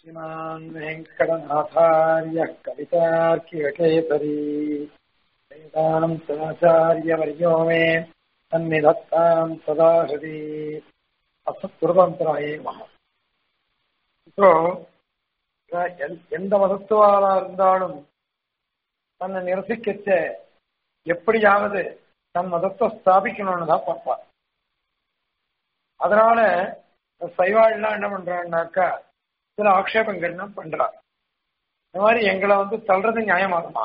श्रीमान् वेङ्कटनाथार्यः कवितार्कियकेसरी वेदान्तमाचार्यवर्यो मे सन्निधत्ताम् सदा हृदि அசத்துருதந்திராயே மகா இப்போ எந்த மதத்துவாரா இருந்தாலும் தன்னை நிரசிக்கச்ச எப்படியாவது தன் மதத்தை ஸ்தாபிக்கணும்னு தான் பார்ப்பார் அதனால சைவாள்லாம் என்ன பண்றான்னாக்கா சில ஆக்ஷேபங்கள்லாம் பண்றார் இந்த மாதிரி எங்களை வந்து தள்ளுறது நியாயமாகுமா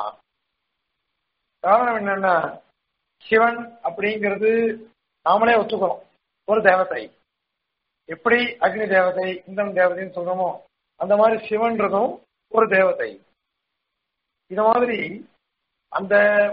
காரணம் என்னன்னா சிவன் அப்படிங்கிறது நாமளே ஒத்துக்கிறோம் ஒரு தேவதை எப்படி அக்னி தேவதை இந்தம் தேவதைன்னு சொல்றோமோ அந்த மாதிரி சிவன்றதும் ஒரு தேவதை இந்த மாதிரி அந்த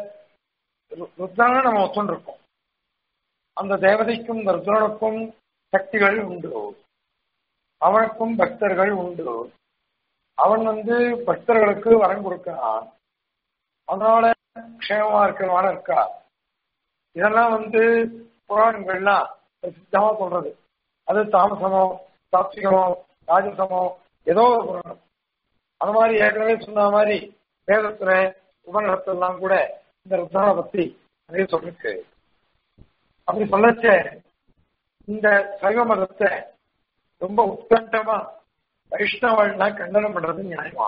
ருத்ரான நம்ம ஒத்துண்டிருக்கோம் அந்த தேவதைக்கும் இந்த ருத்ரனுக்கும் சக்திகள் உண்டு அவனுக்கும் பக்தர்கள் உண்டு அவன் வந்து பக்தர்களுக்கு வரம் கொடுக்கிறான் அதனால க்ஷேமமா இருக்கிறவான இருக்கா இதெல்லாம் வந்து புராணங்கள்லாம் பிரசித்தமா சொல்றது அது தாமசமோ சாத்விகமோ ராஜசமோ ஏதோ ஒரு புராணம் அது மாதிரி ஏற்கனவே சொன்ன மாதிரி வேதத்துல உபநிடத்தெல்லாம் கூட இந்த ருத்ரனை பத்தி நிறைய சொல்லிருக்கு அப்படி சொல்லச்ச இந்த சைவ மதத்தை ரொம்ப உத்கண்டமா வைஷ்ணவன்னா கண்டனம் பண்றது நியாயமா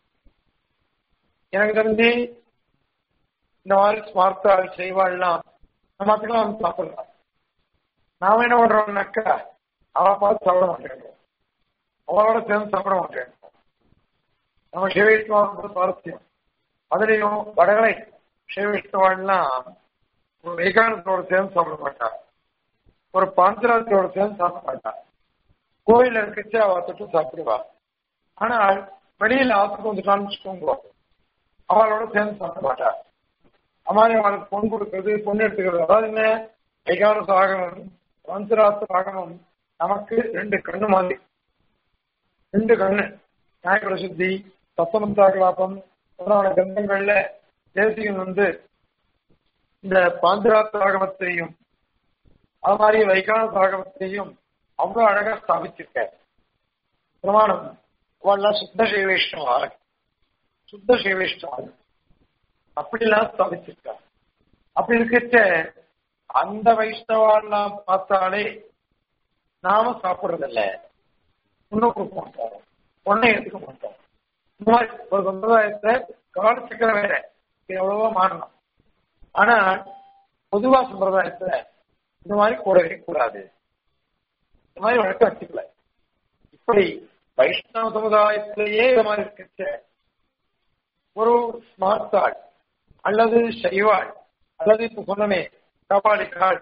எனக்கு தெரிஞ்சு இந்த மாதிரி ஸ்மார்த்தாள் செய்வாள்லாம் நம்ம அப்படிலாம் வந்து சாப்பிடலாம் நாம என்ன பண்றோம்னாக்கா அவளை பார்த்து சாப்பிட மாட்டேன் அவளோட சேர்ந்து சாப்பிட மாட்டேன் நம்ம சிவவிஷ்ணுவாக சுவாரஸ்யம் அதுலயும் வடகலை சிவவிஷ்ணுவாள்லாம் ஒரு வைகானத்தோட சேர்ந்து சாப்பிட மாட்டா ஒரு பாஞ்சராத்தோட சேர்ந்து சாப்பிட மாட்டா கோயில இருக்கச்சு அவ தொட்டு சாப்பிடுவா ஆனால் வெளியில ஆத்துக்கு வந்துட்டான்னு வச்சுக்கோங்க அவளோட சேர்ந்து சாப்பிட மாட்டா அம்மாரி அவளுக்கு பொண்ணு கொடுக்கறது பொண்ணு எடுத்துக்கிறது அதாவது என்ன வைகான சாகனம் பஞ்சராத்த சாகனம் நமக்கு ரெண்டு கண்ணு மாதிரி ரெண்டு கண்ணு நியாய பிரசித்தி சத்தமந்தாகலாபம் முதலான கிரந்தங்கள்ல தேசியம் வந்து இந்த பாஞ்சராத்த ஆகமத்தையும் அது மாதிரி வைகான சாகமத்தையும் அவ்வளவு அழகா ஸ்தாபிச்சிருக்க பிரமாணம் அவள்லாம் சுத்த சைவேஷ்ணவா சுத்த சைவேஷ்ணவா அப்படிலாம் ஸ்தாபிச்சிருக்கா அப்படி இருக்கச்ச அந்த வைஷ்ணவாலாம் பார்த்தாலே நாம சாப்பிடுறதில்ல ஒன்னும் கொடுக்க மாட்டோம் ஒன்னும் எடுத்துக்க மாட்டோம் இந்த மாதிரி ஒரு சம்பிரதாயத்தை காலச்சக்கர வேற எவ்வளவோ மாறணும் ஆனா பொதுவா சம்பிரதாயத்துல இந்த மாதிரி கூடவே கூடாது இந்த மாதிரி வழக்கம் வச்சுக்கல இப்படி வைஷ்ணவ சமுதாயத்திலேயே இந்த மாதிரி இருக்க ஒரு ஸ்மார்த்தாள் அல்லது சைவாள் அல்லது இப்ப சொன்னமே கபாலிக்காள்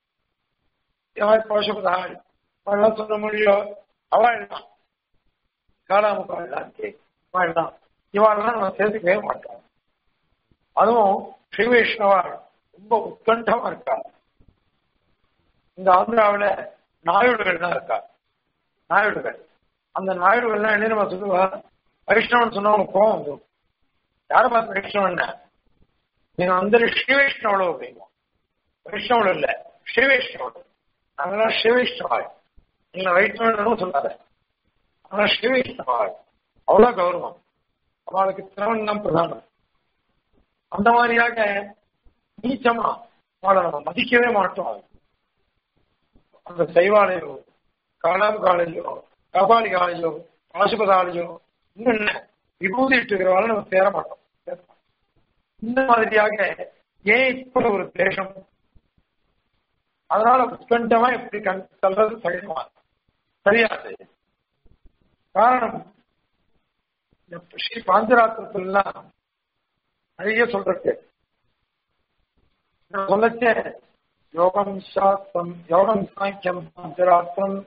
பசுபதாள் அவெல்லாம் சொல்ல முடியோ அவள் தான் காலாமுக்காள் தான் இவாள்லாம் நம்ம சேர்த்துக்கவே மாட்டோம் அதுவும் ஸ்ரீ வைஷ்ணவாள் ரொம்ப உத்கண்டமா இருக்கா இந்த ஆந்திராவில் நாயுடுகள் தான் இருக்கா நாயுடுகள் அந்த நாயுடுகள்லாம் என்ன நம்ம சொல்லுவா வைஷ்ணவன் சொன்னவங்க கோவம் வந்துடும் யாரை பார்த்து வைஷ்ணவன் நீங்க வந்து ஸ்ரீ வைஷ்ணவளோ அப்படிங்க வைஷ்ணவள் இல்ல ஸ்ரீ வைஷ்ணவள் நாங்களாம் ஸ்ரீ வைஷ்ணவாள் நீங்க வைஷ்ணவன் சொல்லாத ஆனா ஸ்ரீ வைஷ்ணவாள் அவ்வளவு கௌரவம் அவளுக்கு திறவன் தான் பிரதானம் அந்த மாதிரியாக நீச்சமா அவளை நம்ம மதிக்கவே மாட்டோம் அந்த சைவாலையோ காலாம் காலையோ கபாலி காலையோ பாசுபதாலையோ இன்னும் என்ன விபூதி இட்டுக்கிறவாள் நம்ம சேர மாட்டோம் இந்த மாதிரியாக ஏன் இப்படி ஒரு தேசம் அதனால உத்கண்டமா இப்படி கண் சொல்றது சகஜமா சரியாது காரணம் ஸ்ரீ பாஞ்சராத்திரத்துலாம் நிறைய சொல்றது சொல்லச்சே யோகம் சாஸ்திரம் யோகம் சாங்கியம் பாஞ்சராத்திரம்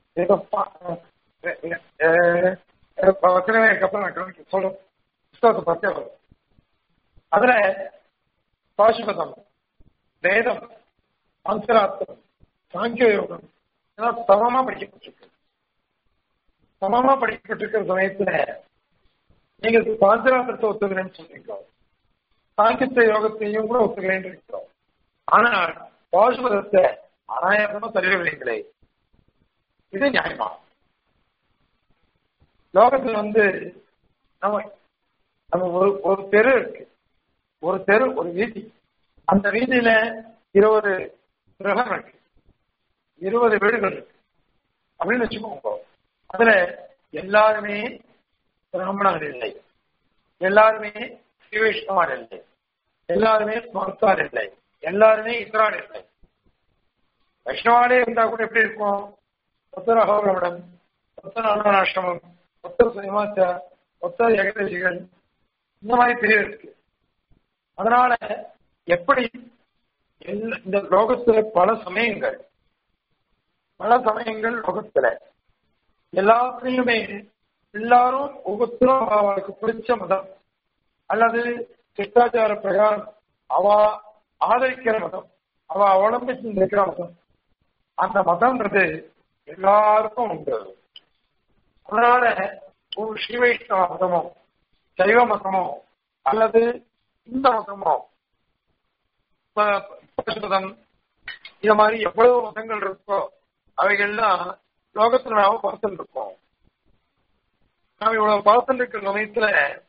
வசனமே அப்புறம் நான் சொல்றேன் புஸ்தகத்தை பத்தே வரும் அதுல பாசுபதம் வேதம் அந்தராத்திரம் சாங்கிய யோகம் சமமா படிக்கப்பட்டிருக்கு சமமா படிக்கப்பட்டிருக்கிற சமயத்துல நீங்க பாஞ்சராத்திரத்தை ஒத்துக்கிறேன்னு சொல்றீங்க சாங்கித்த யோகத்தையும் கூட ஒத்துக்கிறேன்னு இருக்கிறோம் ஆனால் பாசுபதத்தை அனாயாசமா தருவீங்களே இது நியாயமா லோகத்துல வந்து நம்ம நம்ம ஒரு ஒரு தெரு இருக்கு ஒரு தெரு ஒரு வீதி அந்த வீதியில இருபது கிரகம் இருக்கு இருபது வீடுகள் இருக்கு அப்படின்னு வச்சுக்கோங்க அதுல எல்லாருமே பிராமணர்கள் இல்லை எல்லாருமே ஸ்ரீவைஷ்ணவார் இல்லை எல்லாருமே ஸ்மர்த்தார் இல்லை எல்லாருமே இஸ்ரால் இல்லை வைஷ்ணவாலே இருந்தா கூட எப்படி இருக்கும் ஒத்தர் அகோரவிடம் ஒத்தர் அனுராஷ்டிரமம் ஒத்தர் சிமாச்சா ஒத்தர் ஏகதேசிகள் இந்த மாதிரி பிரிவு இருக்கு அதனால எப்படி எல்லா- இந்த லோகத்துல பல சமயங்கள் பல சமயங்கள் லோகத்துல எல்லாத்துலயுமே எல்லாரும் ஒவ்வொருத்தரும் அவளுக்கு பிடிச்ச மதம் அல்லது சிஷ்டாச்சார பிரகாரம் அவ ஆதரிக்கிற மதம் அவ அவலம்பிச்சு இருக்கிற மதம் அந்த மதம்ன்றது எல்லாருக்கும் உண்டு அதனால ஒரு ஸ்ரீ வைஷ்ணவ மதமோ சைவ மதமோ அல்லது இந்த மதமோ ப- பசுபதம் இந்த மாதிரி எவ்வளவு மதங்கள் இருக்கோ அவைகள்லாம் லோகத்துல நாம பார்த்துட்டு இருக்கோம் நாம இவ்வளவு பார்த்துட்டு இருக்கிற சமயத்துல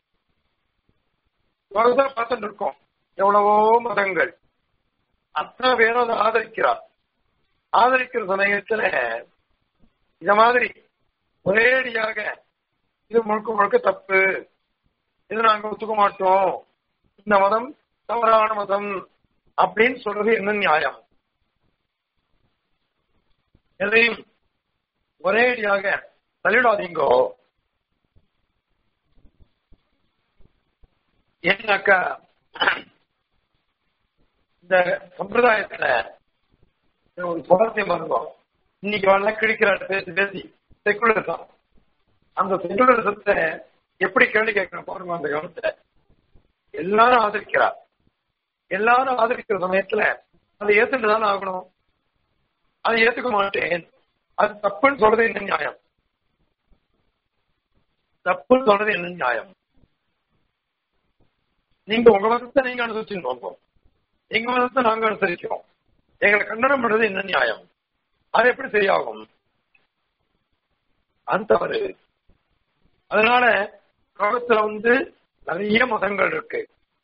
லோகத்துல பார்த்துட்டு இருக்கோம் எவ்வளவோ மதங்கள் அத்தனை பேரும் அதை ஆதரிக்கிறார் ஆதரிக்கிற சமயத்துல இந்த மாதிரி ஒரேடியாக இது முழுக்க முழுக்க தப்பு இது நாங்க ஒத்துக்க மாட்டோம் இந்த மதம் தவறான மதம் அப்படின்னு சொல்றது என்ன நியாயம் எதையும் ஒரேடியாக தள்ளிடாதீங்கோ ஏன்னாக்கா இந்த சம்பிரதாயத்துல ஒரு சுவாரஸ்யம் இருந்தோம் இன்னைக்கு வரல கிழிக்கிற பேசி பேசி செக்குலரிசம் அந்த செக்குலரிசத்தை எப்படி கேள்வி கேட்கணும் பாருங்க அந்த கவனத்துல எல்லாரும் ஆதரிக்கிறார் எல்லாரும் ஆதரிக்கிற சமயத்துல அதை ஏத்துட்டு தானே ஆகணும் அதை ஏத்துக்க மாட்டேன் அது தப்புன்னு சொல்றது என்ன நியாயம் தப்புன்னு சொல்றது என்ன நியாயம் நீங்க உங்க மதத்தை நீங்க அனுசரிச்சுன்னு எங்க மதத்தை நாங்க அனுசரிக்கிறோம் எங்களை கண்டனம் பண்றது என்ன நியாயம் அது எப்படி சரியாகும் அது தவறு அதனால லோகத்துல வந்து நிறைய மதங்கள் இருக்கு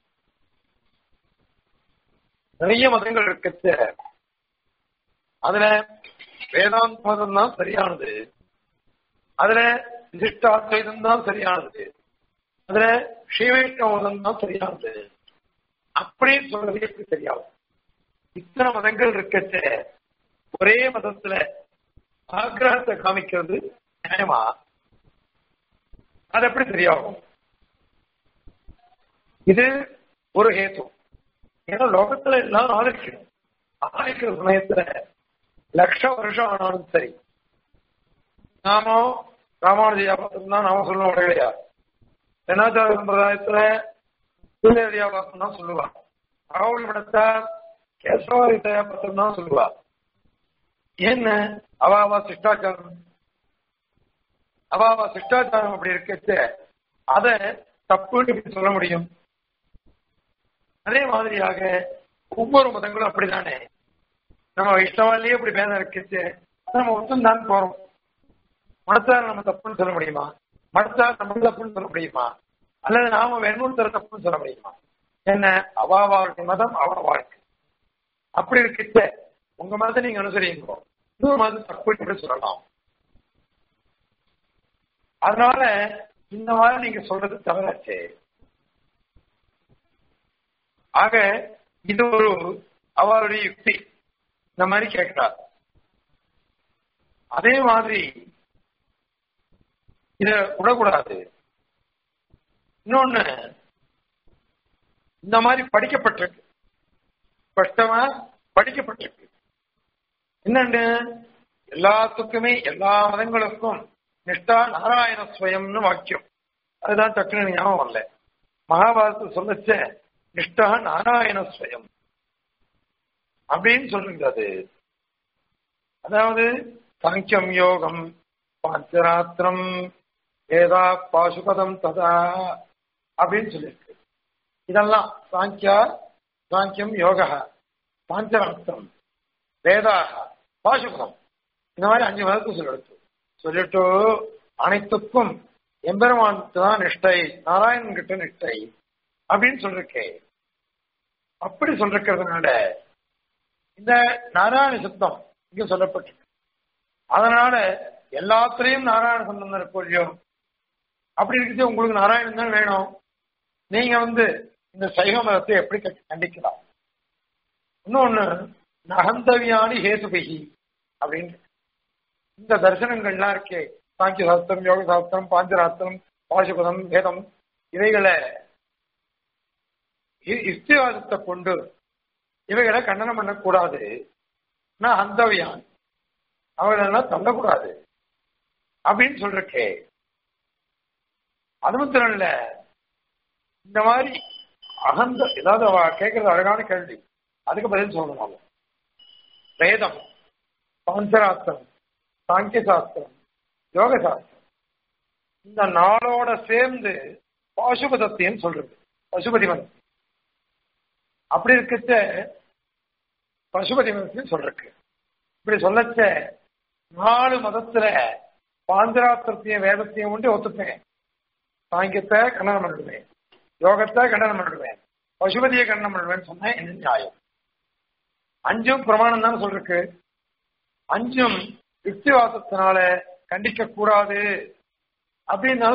நிறைய மதங்கள் இருக்கு அதுல வேதாந்த மதம் தான் சரியானது அதுல விசிஷ்டாத்வைதம் தான் சரியானது அதுல ஸ்ரீவைஷ்ணவ மதம் தான் சரியானது அப்படின்னு சொல்றது எப்படி சரியாகும் இத்தனை மதங்கள் இருக்கச்ச ஒரே மதத்துல ஆக்கிரகத்தை காமிக்கிறது நியாயமா அது எப்படி சரியாகும் இது ஒரு ஹேத்து ஏன்னா லோகத்துல எல்லாம் ஆதரிக்கணும் ஆதரிக்கிற சமயத்துல லட்ச வருஷம் ஆனாலும் சரி நாம ராமானுஜயா தான் நாம சொல்லுவோம் கிடையா ஜனாச்சார சம்பிரதாயத்துல சூரியடியா பார்த்தோம் தான் சொல்லுவா ராகுல் படத்தார் கேசவாரி தயாபத்திரம் தான் சொல்லுவா என்ன அவாவா சிஷ்டாச்சாரம் அவாவா சிஷ்டாச்சாரம் அப்படி இருக்கச்சு அத தப்புன்னு எப்படி சொல்ல முடியும் அதே மாதிரியாக ஒவ்வொரு மதங்களும் அப்படிதானே நம்ம வைஷ்ணவாலேயே இப்படி பேதம் இருக்கச்சு நம்ம ஒருத்தம் தான் போறோம் மடத்தார் நம்ம தப்புன்னு சொல்ல முடியுமா மடத்தார் நம்ம தப்புன்னு சொல்ல முடியுமா அல்லது நாம வெண்ணூர் தப்புன்னு சொல்ல முடியுமா என்ன அவா வாழ்க்கை மதம் அவா வாழ்க்கை அப்படி இருக்கிட்ட உங்க மதத்தை நீங்க அனுசரிங்க இன்னொரு மதம் தப்பு என்று சொல்லலாம் அதனால இந்த மாதிரி நீங்க சொல்றது தவறாச்சே ஆக இது ஒரு அவருடைய யுக்தி இந்த மாதிரி கேட்கிறார் அதே மாதிரி இத விடக்கூடாது இன்னொன்னு இந்த மாதிரி படிக்கப்பட்டிருக்கு ஸ்பஷ்டமா படிக்கப்பட்டிருக்கு என்னண்டு எல்லாத்துக்குமே எல்லா மதங்களுக்கும் நிஷ்டா நாராயண ஸ்வயம்னு வாக்கியம் அதுதான் டக்குனு ஞாபகம் வரல மகாபாரத சொல்லச்ச நிஷ்டா நாராயண ஸ்வயம் அப்படின்னு சொல்லுங்க அது அதாவது சாங்கியம் யோகம் பாஞ்சராத்திரம் வேதா பாசுபதம் ததா அப்படின்னு சொல்லியிருக்கு இதெல்லாம் சாங்கியா சாங்கியம் யோகா பாஞ்சராத்திரம் வேதாக பாசுபதம் இந்த மாதிரி அஞ்சு மதத்தை சொல்லிடுச்சு சொல்லிட்டு அனைத்துக்கும் எம்பெருமான் தான் நிஷ்டை நாராயணன் கிட்ட நிஷ்டை அப்படின்னு சொல்லிருக்கே அப்படி சொல்லிருக்கிறதுனால இந்த நாராயண சுத்தம் இங்க சொல்லப்பட்டிருக்கு அதனால எல்லாத்துலயும் நாராயண சம்பந்தம் இருக்கும் இல்லையோ அப்படி இருக்குது உங்களுக்கு நாராயணன் தான் வேணும் நீங்க வந்து இந்த சைவ மதத்தை எப்படி கண்டிக்கலாம் இன்னொன்னு நகந்தவியானி ஹேதுபிகி அப்படின்னு இந்த தரிசனங்கள்லாம் இருக்கே சாங்கிய சாஸ்திரம் யோக சாஸ்திரம் பாஞ்சராஸ்திரம் பாசுபதம் வேதம் இவைகளை இஸ்திவாதத்தை கொண்டு இவைகளை கண்டனம் பண்ணக்கூடாது நான் அந்தவியான் அவர்களெல்லாம் தள்ளக்கூடாது அப்படின்னு சொல்றக்கே அது மாத்திரம் இல்ல இந்த மாதிரி அகந்த ஏதாவது அவ கேட்கறது அழகான கேள்வி அதுக்கு பதில் சொல்லணும் வேதம் பாஞ்சராஸ்திரம் சாங்கிய சாஸ்திரம் யோக சாஸ்திரம் இந்த நாளோட சேர்ந்து பசுபதத்தையும் சொல்றது பசுபதி மதம் அப்படி இருக்கச்ச பசுபதி மதத்தையும் சொல்றக்கு இப்படி சொல்லச்ச நாலு மதத்துல பாஞ்சராத்திரத்தையும் வேதத்தையும் உண்டு ஒத்துப்பேன் சாங்கியத்தை கண்டனம் பண்ணிடுவேன் யோகத்தை கண்டனம் பண்ணிடுவேன் பசுபதியை கண்டனம் பண்ணிடுவேன்னு சொன்னா என்ன நியாயம் அஞ்சும் பிரமாணம் தான் சொல்றக்கு அஞ்சும் யுக்திவாசத்தினால கண்டிக்க கூடாது அப்படின்னு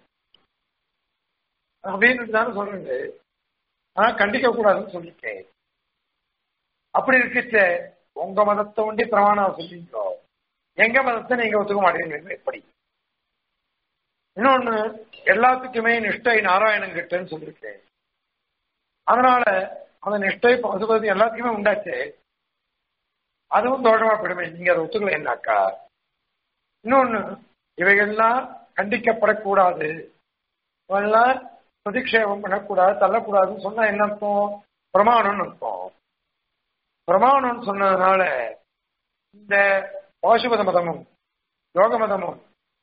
அப்படின்னு தானே சொல்றது ஆனா கண்டிக்க கூடாதுன்னு சொல்லிருக்கேன் அப்படி இருக்கச்ச உங்க மதத்தை ஒண்டி பிரமாணம் சொல்லிங்களோ எங்க மதத்தை நீங்க ஒத்துக்க மாட்டேங்கிறீங்க எப்படி இன்னொன்னு எல்லாத்துக்குமே நிஷ்டை நாராயணன் கிட்டன்னு சொல்லியிருக்கேன் அதனால அந்த நிஷ்டை பசுபதி எல்லாத்துக்குமே உண்டாச்சு அதுவும் தோழமா போயிடுமே நீங்க அதை ஒத்துக்கலைன்னாக்கா இன்னொன்னு இவைகள்லாம் கண்டிக்கப்படக்கூடாது இவெல்லாம் பிரதிக்ஷேபம் பண்ணக்கூடாது தள்ளக்கூடாதுன்னு சொன்னா என்ன அர்த்தம் பிரமாணம்னு அர்த்தம் பிரமாணம்னு சொன்னதுனால இந்த பாசுபத மதமும் யோக மதமும்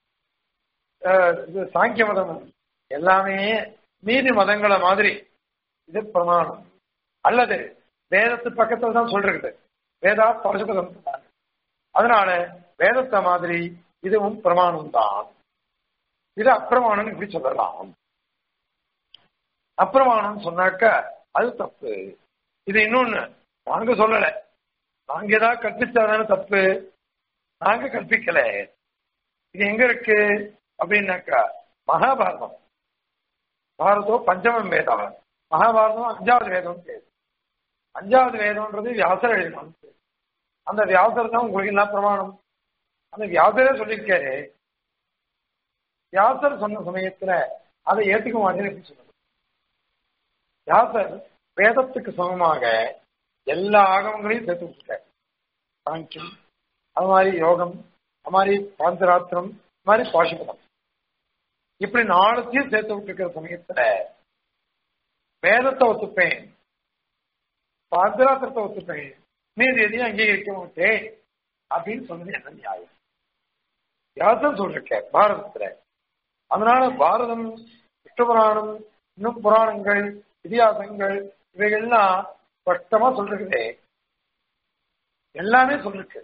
இது சாங்கிய மதமும் எல்லாமே மீதி மதங்களை மாதிரி இது பிரமாணம் அல்லது வேதத்து பக்கத்துல தான் சொல்றது வேதா பரசுபதம் அதனால வேதத்தை மாதிரி இதுவும் பிரமாணம் தான் இது அப்பிரமாணம் இப்படி சொல்லலாம் அப்பிரமாணம் சொன்னாக்க அது தப்பு இது இன்னொன்னு நாங்க சொல்லல நாங்க ஏதாவது கற்பிச்சாதானே தப்பு நாங்க கற்பிக்கல இது எங்க இருக்கு அப்படின்னாக்கா மகாபாரதம் பாரதம் பஞ்சமம் வேதம் மகாபாரதம் அஞ்சாவது வேதம் பேரு அஞ்சாவது வேதம்ன்றது வியாசர் எழுதணும் அந்த வியாசர் தான் உங்களுக்கு என்ன பிரமாணம் அந்த வியாசரே சொல்லியிருக்காரு வியாசர் சொன்ன சமயத்துல அதை ஏற்றுக்க மாட்டேன்னு சொல்லுங்க வியாசர் வேதத்துக்கு சமமாக எல்லா ஆகமங்களையும் சேர்த்து விட்டுருக்காரு சாங்கியம் அது மாதிரி யோகம் அது மாதிரி பாந்தராத்திரம் அது மாதிரி பாசுபதம் இப்படி நாலுத்தையும் சேர்த்து விட்டுருக்கிற சமயத்துல வேதத்தை ஒத்துப்பேன் பாந்தராத்திரத்தை ஒத்துப்பேன் மீதி எதையும் அங்கீகரிக்க மாட்டேன் அப்படின்னு சொன்னது என்ன நியாயம் வியாசம் சொல்லிருக்க பாரதத்துல அதனால பாரதம் விஷ்ணு புராணம் இன்னும் புராணங்கள் இதிகாசங்கள் இவைகள்லாம் ஸ்பஷ்டமா சொல்லிருக்குதே எல்லாமே சொல்லிருக்கு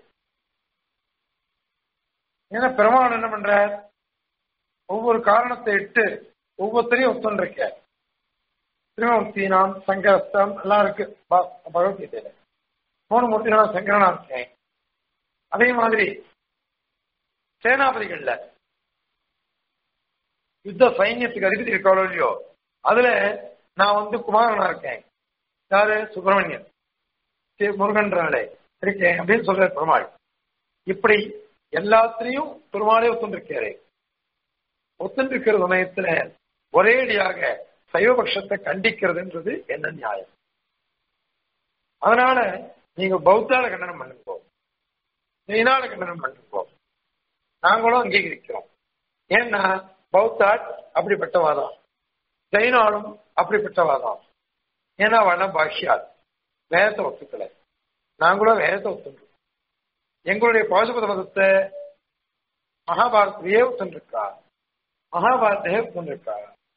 ஏன்னா பெருமாள் என்ன பண்ற ஒவ்வொரு காரணத்தை இட்டு ஒவ்வொருத்தரையும் ஒத்துருக்க திருமூர்த்தி நாம் சங்கரஸ்தம் எல்லாம் இருக்கு பகவத்கீதையில மூணு மூர்த்தி நான் சங்கரனா இருக்கேன் அதே மாதிரி சேனாபதிகள்ல யுத்த சைன்யத்துக்கு அதிபதி இருக்காளோ இல்லையோ அதுல நான் வந்து குமாரனா இருக்கேன் யாரு சுப்பிரமணியன் முருகன்றாலே இருக்கேன் அப்படின்னு சொல்ற பெருமாள் இப்படி எல்லாத்திலையும் பெருமாளே ஒத்துண்டிருக்காரு ஒத்துண்டிருக்கிற சமயத்துல ஒரேடியாக சைவபக்ஷத்தை கண்டிக்கிறதுன்றது என்ன நியாயம் அதனால நீங்க பௌத்தால கண்டனம் பண்ணுங்க ஜெயினால கண்டனம் பண்ணுங்க நாங்களும் அங்கீகரிக்கிறோம் ஏன்னா பௌத்தாட் அப்படிப்பட்ட வாதம் ஜெயினாலும் அப்படிப்பட்ட வாதம் ஏன்னா வள பாஷ்யால் வேதத்தை ஒத்துக்கல நாங்களும் வேதத்தை ஒத்துக்கிறோம் எங்களுடைய பாசுபத மதத்தை மகாபாரத்திலேயே ஒத்துருக்கா மகாபாரத்தையே ஒத்துருக்கா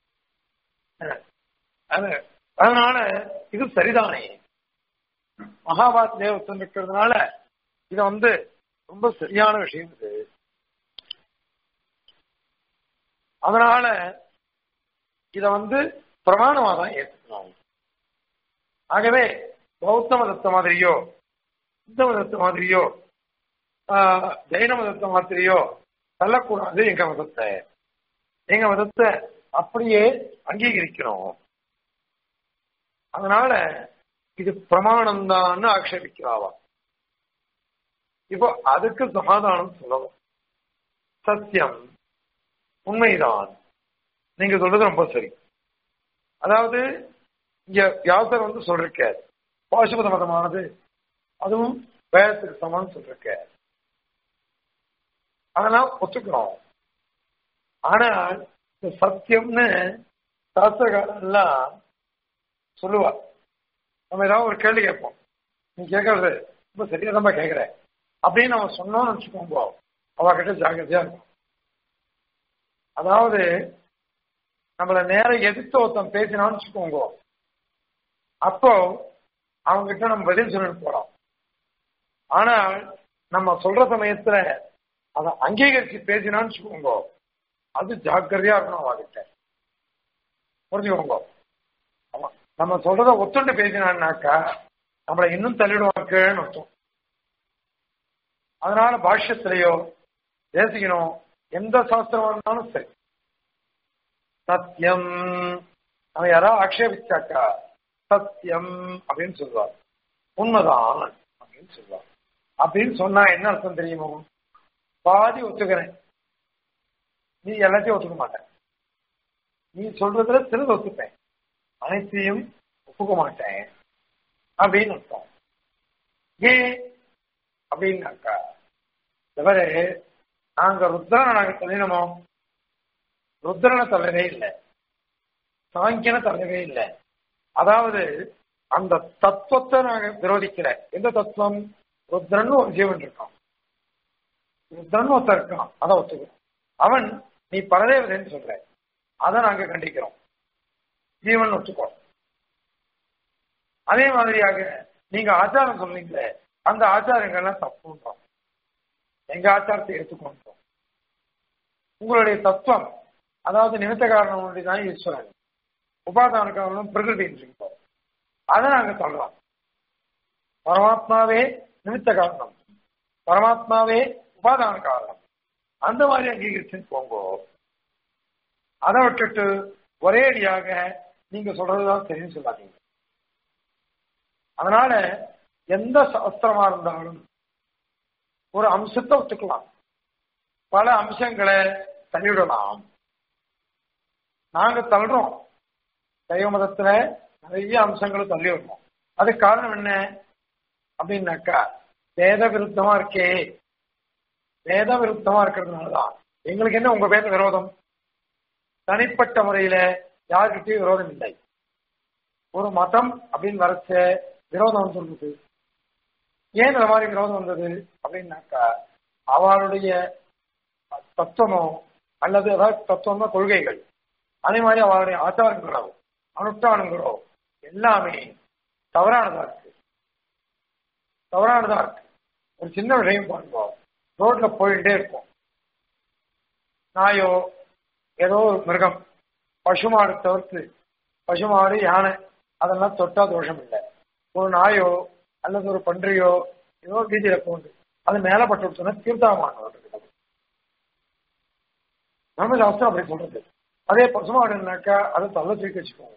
அதனால இது சரிதானே மகாபாரத்திலேயே ஒத்துருக்கிறதுனால இது வந்து ரொம்ப சரியான விஷயம் இது அதனால இத வந்து பிரமாணமா தான் ஏற்றுக்கணும் ஆகவே பௌத்த மதத்தை மாதிரியோ இந்து மதத்தை மாதிரியோ ஆஹ், ஜெயின மதத்தை மாதிரியோ தள்ளக்கூடாது எங்க மதத்தை எங்க மதத்தை அப்படியே அங்கீகரிக்கணும் அதனால இது பிரமாணம் தான் ஆக்ஷேபிக்கிறாவா இப்போ அதுக்கு சமாதானம் சொல்லணும் சத்தியம் உண்மைதான் நீங்க சொல்றது ரொம்ப சரி அதாவது இங்க வியாசர் வந்து சொல்லிருக்க பாசுபத மதமானது அதுவும் வேதத்துக்கு சமம்னு சொல்லிருக்க அதெல்லாம் ஒத்துக்கிறோம் ஆனால் இந்த சத்தியம்னு சாஸ்திரகாரன் எல்லாம் சொல்லுவா நம்ம ஏதாவது ஒரு கேள்வி கேட்போம் நீ கேட்கறது ரொம்ப சரியா தான் கேட்கிற அப்படின்னு நம்ம சொன்னோம்னு வச்சுக்கோங்க அவகிட்ட ஜாகிரதையா இருக்கும் அதாவது நம்மள நேர எதிர்த்து ஒருத்தன் பேசினான்னு வச்சுக்கோங்க அப்போ அவங்க கிட்ட நம்ம பதில் சொல்லிட்டு போறோம் ஆனால் நம்ம சொல்ற சமயத்துல அதை அங்கீகரிச்சு பேசினான்னு வச்சுக்கோங்க அது ஜாக்கிரதையா இருக்கணும் அவகிட்ட புரிஞ்சுக்கோங்க ஆமா. நம்ம சொல்றத ஒத்துண்டு பேசினான்னாக்கா நம்மளை இன்னும் தள்ளிடுவாங்கன்னு அர்த்தம் அதனால பாஷ்யத்திலேயோ தேசிக்கணும் எந்த சாஸ்திரமா இருந்தாலும் சரி சத்தியம் அவன் யாராவது ஆக்ஷேபிச்சாக்கா சத்தியம் அப்படின்னு சொல்லுவார் உண்மைதான் அப்படின்னு சொல்லுவார் அப்படின்னு சொன்னா என்ன அர்த்தம் தெரியுமோ பாதி ஒத்துக்கிறேன் நீ எல்லாத்தையும் ஒத்துக்க மாட்டேன் நீ சொல்றதுல சிலது ஒத்துப்பேன் அனைத்தையும் ஒப்புக்க மாட்டேன் அப்படின்னு அர்த்தம் ஏன் அப்படின்னாக்கா தவிர நாங்க ருத்ரனை நாங்க தள்ளினோமோ ருத்ரனை தள்ளவே இல்லை சாங்கியனை தள்ளவே இல்லை அதாவது அந்த தத்துவத்தை நாங்க விரோதிக்கல எந்த தத்துவம் ருத்ரன் ஒரு ஜீவன் இருக்கான் ருத்ரன் ஒருத்தன் இருக்கான் அதை ஒத்துக்கிறோம் அவன் நீ பரதேவதைன்னு சொல்ற அதை நாங்க கண்டிக்கிறோம் ஜீவன் ஒத்துக்கோ அதே மாதிரியாக நீங்க ஆச்சாரம் சொன்னீங்களே அந்த ஆச்சாரங்கள்லாம் தப்புன்றோம் எங்க ஆச்சாரத்தை எடுத்துக்கொண்டோம் உங்களுடைய தத்துவம் அதாவது நிமித்த காரணம் தான் ஈஸ்வரன் உபாதான காரணம் பிரகிருதின்னு இருக்கோம் அதை நாங்க சொல்றோம் பரமாத்மாவே நிமித்த காரணம் பரமாத்மாவே உபாதான காரணம் அந்த மாதிரி அங்கீகரிச்சுன்னு போங்க அதை விட்டுட்டு ஒரே அடியாக நீங்க சொல்றதுதான் சரின்னு சொல்லாதீங்க அதனால எந்த சாஸ்திரமா இருந்தாலும் ஒரு அம்சத்தை ஒத்துக்கலாம் பல அம்சங்களை தள்ளிவிடலாம் நாங்க தள்ளுறோம் சைவ மதத்துல நிறைய அம்சங்களை தள்ளி விடுறோம் அதுக்கு காரணம் என்ன அப்படின்னாக்கா வேத விருத்தமா இருக்கே வேத விருத்தமா இருக்கிறதுனாலதான் எங்களுக்கு என்ன உங்க வேத விரோதம் தனிப்பட்ட முறையில யாருக்கிட்டையும் விரோதம் இல்லை ஒரு மதம் அப்படின்னு வரைச்ச விரோதம் சொல்றது ஏன் இந்த மாதிரி விரோதம் வந்தது அப்படின்னாக்கா அவளுடைய தத்துவமோ அல்லது ஏதாவது தத்துவமோ கொள்கைகள் அதே மாதிரி அவளுடைய ஆச்சாரங்களோ அனுஷ்டானங்களோ எல்லாமே தவறானதா இருக்கு தவறானதா இருக்கு ஒரு சின்ன விஷயம் பாருங்க ரோட்ல போயிட்டே இருக்கும் நாயோ ஏதோ ஒரு மிருகம் பசுமாடு தவிர்த்து பசுமாடு யானை அதெல்லாம் தொட்டா தோஷம் இல்லை ஒரு நாயோ அல்லது ஒரு பன்றியோ ஏதோ வீதியில போகுது அது மேல பட்டு விட்டோம்னா தீர்த்தாமானவர் நம்ம சாஸ்திரம் அப்படி சொல்றது அதே பசுமாடுனாக்கா அதை தள்ள தூக்கி வச்சுக்கோங்க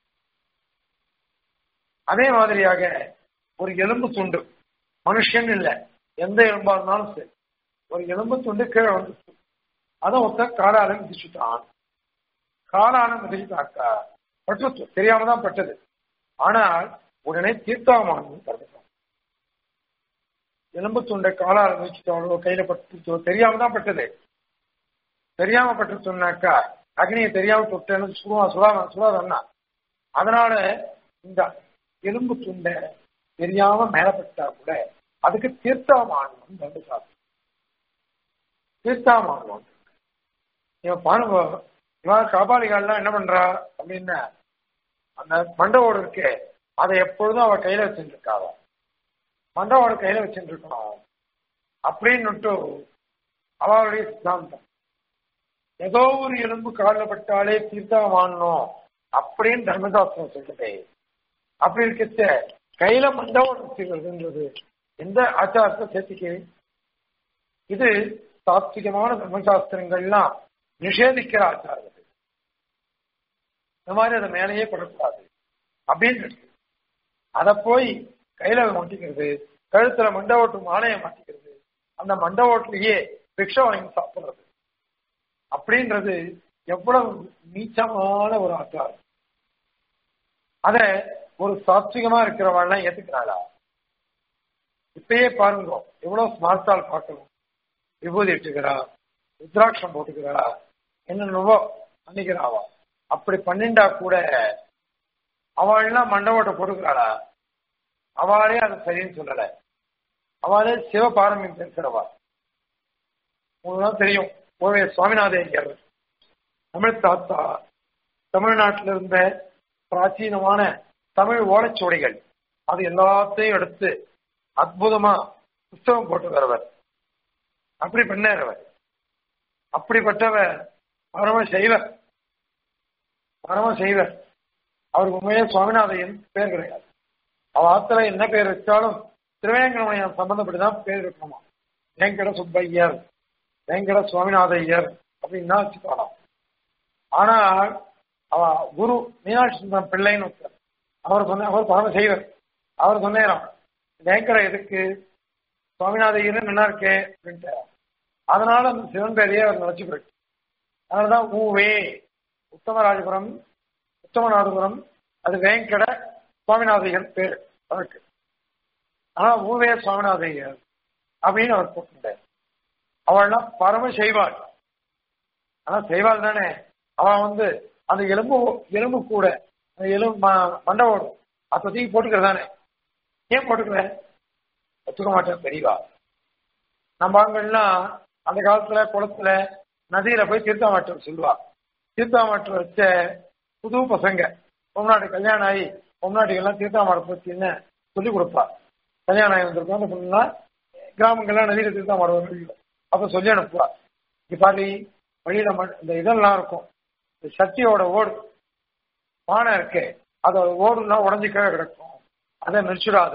அதே மாதிரியாக ஒரு எலும்பு துண்டு மனுஷன் இல்ல எந்த எலும்பா இருந்தாலும் சரி ஒரு எலும்பு துண்டு கீழே வந்து அதை ஒருத்த காலால மிதிச்சுட்டான் காலால மிதிச்சுட்டாக்கா பட்டு தெரியாம தான் பட்டது ஆனால் உடனே தீர்த்தாமானம் கருதுட்டோம் எலும்பு துண்டை காலால மிதிச்சுட்டாலோ கையில பட்டு தெரியாம தான் பட்டது தெரியாம பட்டு சொன்னாக்கா அக்னியை தெரியாம தொட்டேன்னு சுடுவா சுடாம சுடாதன்னா அதனால இந்த எலும்பு துண்டை தெரியாம மேலப்பட்டா கூட அதுக்கு தீர்த்தாமானம் ரெண்டு சாப்பிடும் தீர்த்தாமானம் இவன் பாருங்க இவன் காபாலிகால்லாம் என்ன பண்றா அப்படின்னா அந்த மண்டவோடு இருக்கே அதை எப்பொழுதும் அவ கையில வச்சுட்டு இருக்காவ மண்டவோட கையில வச்சுட்டு இருக்கணும் அப்படின்னுட்டு அவளுடைய சித்தாந்தம் ஏதோ ஒரு எலும்பு காலில் பட்டாலே தீர்த்தம் வாங்கணும் அப்படின்னு தர்மசாஸ்திரம் சொல்லுது அப்படி இருக்க கையில மண்டபம் செய்வதுன்றது எந்த ஆச்சாரத்தை சேர்த்துக்கு இது சாத்விகமான தர்மசாஸ்திரங்கள்லாம் நிஷேதிக்கிற ஆச்சாரம் இது. இந்த மாதிரி அதை மேலேயே படக்கூடாது அப்படின்னு இருக்கு அதை போய் கையில மாட்டிக்கிறது கழுத்துல மண்ட ஓட்டு மாலையை மாட்டிக்கிறது அந்த மண்ட ஓட்டுலயே பிக்ஷை வாங்கி சாப்பிடுறது அப்படின்றது எவ்வளவு நீச்சமான ஒரு ஆச்சாரம் அத ஒரு சாத்விகமா இருக்கிறவாள்லாம் ஏத்துக்கிறாளா இப்பயே பாருங்க எவ்வளவு ஸ்மார்த்தால் பார்க்கணும் விபூதி இட்டுக்கிறா ருத்ராட்சம் போட்டுக்கிறா என்னென்னவோ பண்ணிக்கிறாவா அப்படி பண்ணிண்டா கூட அவள்லாம் மண்டபத்தை போட்டுக்கிறாளா அவளே அது சரின்னு சொல்லல அவளே சிவபாரமியம் பேசுறவா உங்களுக்கு தெரியும் ஓவே சுவாமிநாத ஐயர் தமிழ் தாத்தா தமிழ்நாட்டில் இருந்த பிராச்சீனமான தமிழ் ஓலைச்சுவடிகள் அது எல்லாத்தையும் எடுத்து அற்புதமா புஸ்தகம் போட்டு வரவர் அப்படி பண்ணவர் அப்படிப்பட்டவர் பரம செய்வர் பரம செய்வர் அவருக்கு உண்மையே சுவாமிநாதையன் பேர் கிடையாது அவ ஆத்துல என்ன பேர் வச்சாலும் திருவேங்கடமணியம் சம்பந்தப்பட்டுதான் பேர் இருக்கணுமா வேங்கட சுப்பையர் வேங்கட சுவாமிநாதையர் அப்படின்னா வச்சுக்கலாம் ஆனால் அவ குரு மீனாட்சி சுந்தரம் பிள்ளைன்னு ஒருத்தர் அவர் சொன்ன அவர் பரம செய்வர் அவர் சொன்னேராம் வேங்கட எதுக்கு சுவாமிநாதையர் நல்லா இருக்கே அப்படின்ட்டு அதனால அந்த சிவன் பேரையே அவர் நினைச்சு போயிட்டு அதனாலதான் ஊவே உத்தமராஜபுரம் உத்தமநாதபுரம் அது வேங்கட சுவாமிநாதையர் பேர் அவருக்கு ஆனா ஊவே சுவாமிநாதையர் அப்படின்னு அவர் போட்டுட்டார் அவள்லாம் பரம செய்வாள் ஆனா செய்வாள் தானே அவன் வந்து அந்த எலும்பு எலும்பு கூட அந்த எலும்பு ம- மண்டபம் அதை தூக்கி போட்டுக்கிறதானே ஏன் போட்டுக்கிற ஒத்துக்க மாட்டேன் பெரியவா நம்ம ஆண்கள்லாம் அந்த காலத்துல குளத்துல நதியில போய் தீர்த்தாமாட்டம் சொல்லுவா தீர்த்தாமாட்டம் வச்ச புது பசங்க பொம்நாட்டு கல்யாணம் ஆகி பொம்நாட்டுக்கெல்லாம் தீர்த்தாமாடம் பத்தின்னு சொல்லி கொடுப்பா கல்யாணம் ஆகி வந்திருக்கோம் அந்த பொண்ணுலாம் கிராமங்கள்லாம் நதியில தீர்த்தாமாடம் அப்ப சொல்லி அனுப்புவா இங்க பாரு வழியில மண்- இந்த இதெல்லாம் இருக்கும் இந்த சட்டியோட ஓடு பானை இருக்கு அதோட ஓடுலாம் உடஞ்சி கீழே கிடக்கும் அதை மிரிச்சுடாத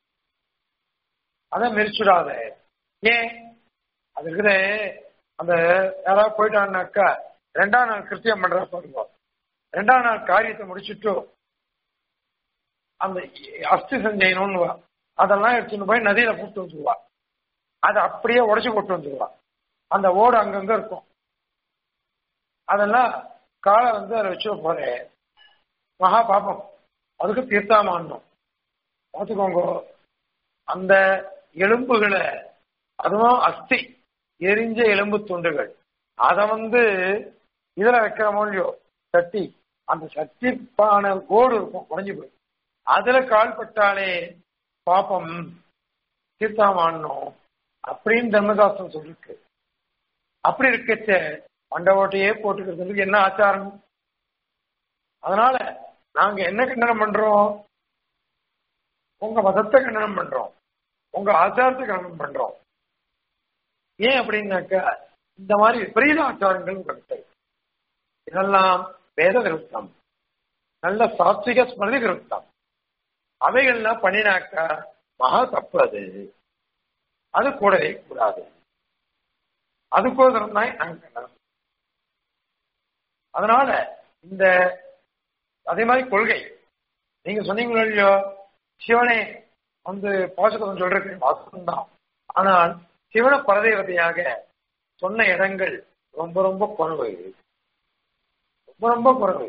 அதை மிரிச்சுடாத ஏன் அது இருக்குது அந்த யாராவது போயிட்டாங்கனாக்கா ரெண்டாம் நாள் கிருத்தியம் பண்றா பாருங்க ரெண்டாம் நாள் காரியத்தை முடிச்சுட்டு அந்த அஸ்தி சஞ்சயனம்னு வா. அதெல்லாம் எடுத்துன்னு போய் நதியில போட்டு வந்துருவா அதை அப்படியே உடைச்சு போட்டு வந்துருவா அந்த ஓடு அங்கங்க இருக்கும் அதெல்லாம் காலை வந்து அதை வச்சு போறேன் மகா பாபம் அதுக்கு தீர்த்தாமாண்டோம் பார்த்துக்கோங்க அந்த எலும்புகளை அதுவும் அஸ்தி எரிஞ்ச எலும்பு துண்டுகள் அதை வந்து இதுல வைக்கிற இல்லையோ சட்டி அந்த சட்டி பானை கோடு இருக்கும் உடஞ்சி போய் அதுல கால் பட்டாலே பாப்பம் தீர்த்தாமாடணும் அப்படின்னு தர்மதாசன் சொல்லிருக்கு அப்படி இருக்கச்ச மண்டபோட்டையே போட்டுக்கிறதுக்கு என்ன ஆச்சாரம் அதனால நாங்க என்ன கண்டனம் பண்றோம் உங்க மதத்தை கண்டனம் பண்றோம் உங்க ஆச்சாரத்தை கண்டனம் பண்றோம் ஏன் அப்படின்னாக்கா இந்த மாதிரி விபரீத ஆச்சாரங்கள் உங்ககிட்ட இருக்கு. இதெல்லாம் வேத விருத்தம் நல்ல சாத்விக ஸ்மிருதி விருத்தம் அவைகள்லாம் பண்ணினாக்கா மகா தப்பு அது அது கூடவே கூடாது அதுக்கோசரம் தான் நாங்க கண்டனம் அதனால இந்த அதே மாதிரி கொள்கை நீங்க சொன்னீங்களோ இல்லையோ சிவனே வந்து பாசகம் சொல்றது வாசகம் தான் ஆனால் சிவன பரதேவதையாக சொன்ன இடங்கள் ரொம்ப ரொம்ப குறைவு ரொம்ப ரொம்ப குறைவு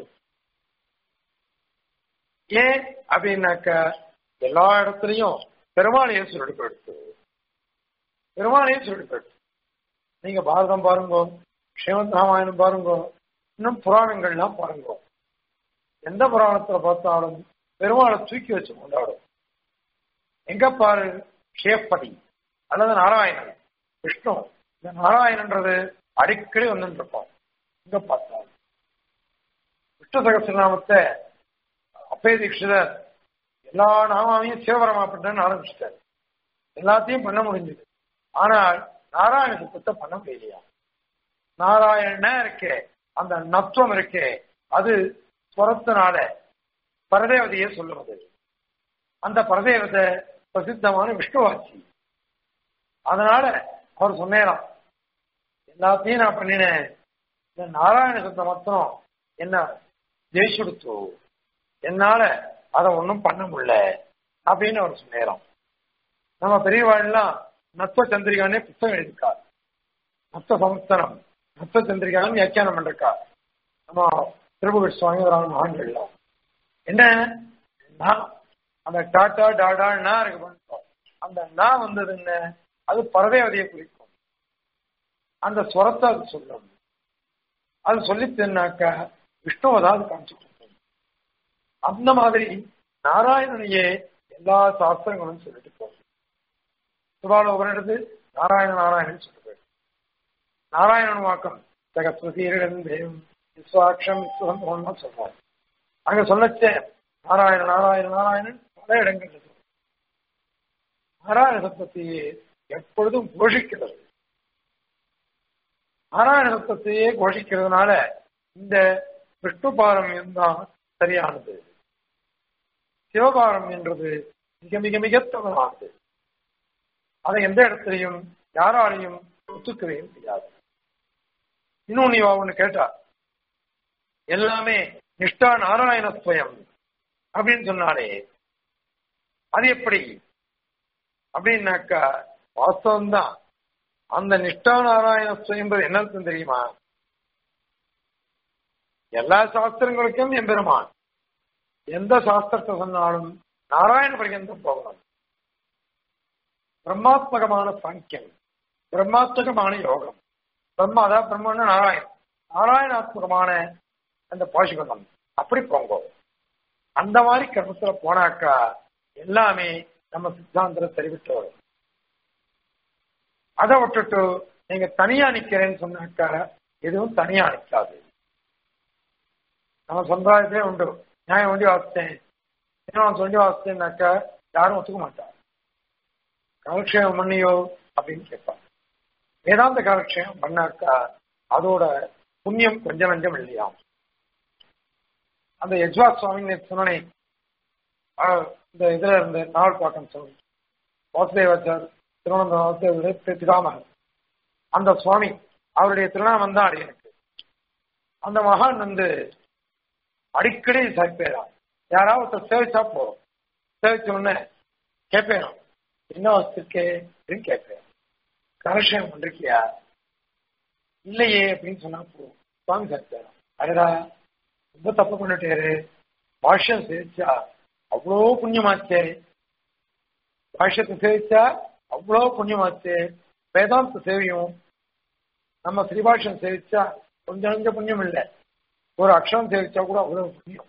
ஏன் அப்படின்னாக்கா எல்லா இடத்துலையும் பெருமாளையும் சொல்லிட்டு போயிடுச்சு பெருமாளையும் சொல்லிட்டு போயிடுச்சு நீங்க பாரதம் பாருங்க ஸ்ரீமத் ராமாயணம் பாருங்க இன்னும் புராணங்கள்லாம் பாருங்க எந்த புராணத்துல பார்த்தாலும் பெருமாளை தூக்கி வச்சு கொண்டாடும் எங்க பாரு ஷேப்படி அல்லது நாராயணன் விஷ்ணு இந்த நாராயணன்றது அடிக்கடி வந்துட்டு இருப்போம் எங்க பார்த்தாலும் விஷ்ணு சகசிரநாமத்தை அப்பய தீட்சிதர் எல்லா நாமாவையும் சிவபரமா பண்றேன்னு ஆரம்பிச்சிட்டார் எல்லாத்தையும் பண்ண முடிஞ்சது ஆனால் நாராயண சுத்தத்தை பண்ண முடியலையா நாராயண இருக்கே அந்த நத்துவம் இருக்கே அது ஸ்வரத்தினால பரதேவதையை சொல்லுவது அந்த பரதேவதை பிரசித்தமான விஷ்ணுவாட்சி அதனால அவர் சொன்னேராம் எல்லாத்தையும் நான் பண்ணினேன் இந்த நாராயண சப்தம் மாத்திரம் என்ன ஜெயிச்சுடுத்து என்னால அதை ஒன்றும் பண்ண முடியல அப்படின்னு அவர் சொன்னேராம் நம்ம பெரியவாள்லாம் நத்வ சந்திரிகானே புத்தகம் எழுதிருக்கார் நத்த சமஸ்தனம் நத்த சந்திரிகான்னு வியாக்கியானம் பண்ணிருக்கார் நம்ம திருபுகட் சுவாமிவரான மகான்கள்லாம் என்ன நான் அந்த டாட்டா டாடா நா இருக்கு பண்ணிட்டோம் அந்த நா வந்தது என்ன அது பரதேவதையை குறிக்கும் அந்த ஸ்வரத்தை அது சொல்லும் அது சொல்லித்தேன்னாக்கா விஷ்ணுவதான் காமிச்சு கொடுக்கும் அந்த மாதிரி நாராயணனையே எல்லா சாஸ்திரங்களும் சொல்லிட்டு போகும் சுபாலோகனிடத்து நாராயண நாராயணன் சொல்லிட்டு போயிடும் நாராயணன் வாக்கம் ஜெகத்வதீரிடம் தேவம் விஸ்வாட்சம் விஸ்வசந்தம் சொல்றாரு அங்க சொல்லச்சே நாராயண நாராயண நாராயணன் பல இடங்கள் இருக்கு நாராயண சப்தத்தையே எப்பொழுதும் கோஷிக்கிறது நாராயண சப்தத்தையே கோஷிக்கிறதுனால இந்த விஷ்ணு பாரமியம் தான் சரியானது சிவபாரம் என்றது மிக மிக மிக தவறானது அதை எந்த இடத்துலையும் யாராலையும் ஒத்துக்கவே முடியாது இன்னொன்னு இவ ஒண்ணு கேட்டா எல்லாமே நிஷ்டா நாராயணஸ்வயம் அப்படின்னு சொன்னாலே அது எப்படி அப்படின்னாக்கா வாஸ்தவம் தான் அந்த நிஷ்டா நாராயணஸ்வயம் என்பது என்ன அர்த்தம் தெரியுமா எல்லா சாஸ்திரங்களுக்கும் எம்பெருமான் எந்த சாஸ்திரத்தை சொன்னாலும் நாராயண பரியந்தம் போகணும் பிரம்மாத்மகமான சாங்கியம் பிரம்மாத்மகமான யோகம் பிரம்மா அதாவது பிரம்மன்னா நாராயணன் நாராயணாத்மகமான அந்த பாசுபதம் அப்படி போங்க அந்த மாதிரி கர்மத்துல போனாக்கா எல்லாமே நம்ம சித்தாந்தத்தை தெரிவித்து வரும் அதை விட்டுட்டு நீங்க தனியா நிக்கிறேன்னு சொன்னாக்கா எதுவும் தனியா நிற்காது நம்ம சம்பிரதாயத்திலே உண்டு நியாயம் வண்டி வாசித்தேன் நான் சொல்லி வாசித்தேன்னாக்கா யாரும் ஒத்துக்க மாட்டார் காலக்ஷேபம் பண்ணியோ அப்படின்னு கேட்பாங்க வேதாந்த காலக்ஷேபம் பண்ணாக்கா அதோட புண்ணியம் கொஞ்சம் நஞ்சம் இல்லையாம் அந்த யஜ்வா சுவாமி சொன்னனே இந்த இதுல இருந்த நாவல் பாக்கம் சுவாமி வாசுதேவாச்சார் திருவனந்தபுரம் வாசுதேவ பிதாமகர் அந்த சுவாமி அவருடைய திருநாமம் தான் அடியனுக்கு அந்த மகான் வந்து அடிக்கடி சாய்ப்பேரா யாராவது சேவிச்சா போறோம் சேவிச்ச உடனே கேட்பேன் என்ன வச்சிருக்கே அப்படின்னு கேட்பேன் கலெக்ஷன் பண்றிருக்கியா இல்லையே அப்படின்னு சொன்னா போதும் சுவாமி சாய்ப்பேரா அடடா ரொம்ப தப்பு பண்ணிட்டாரு பாஷ்யம் சேவிச்சா அவ்வளோ புண்ணியமாச்சே பாஷ்யத்தை சேவிச்சா அவ்வளோ புண்ணியமாச்சே வேதாந்த சேவையும் நம்ம ஸ்ரீபாஷ்யம் சேவிச்சா கொஞ்சம் கொஞ்சம் புண்ணியம் இல்லை ஒரு அக்ஷரம் சேவிச்சா கூட அவ்வளவு புண்ணியம்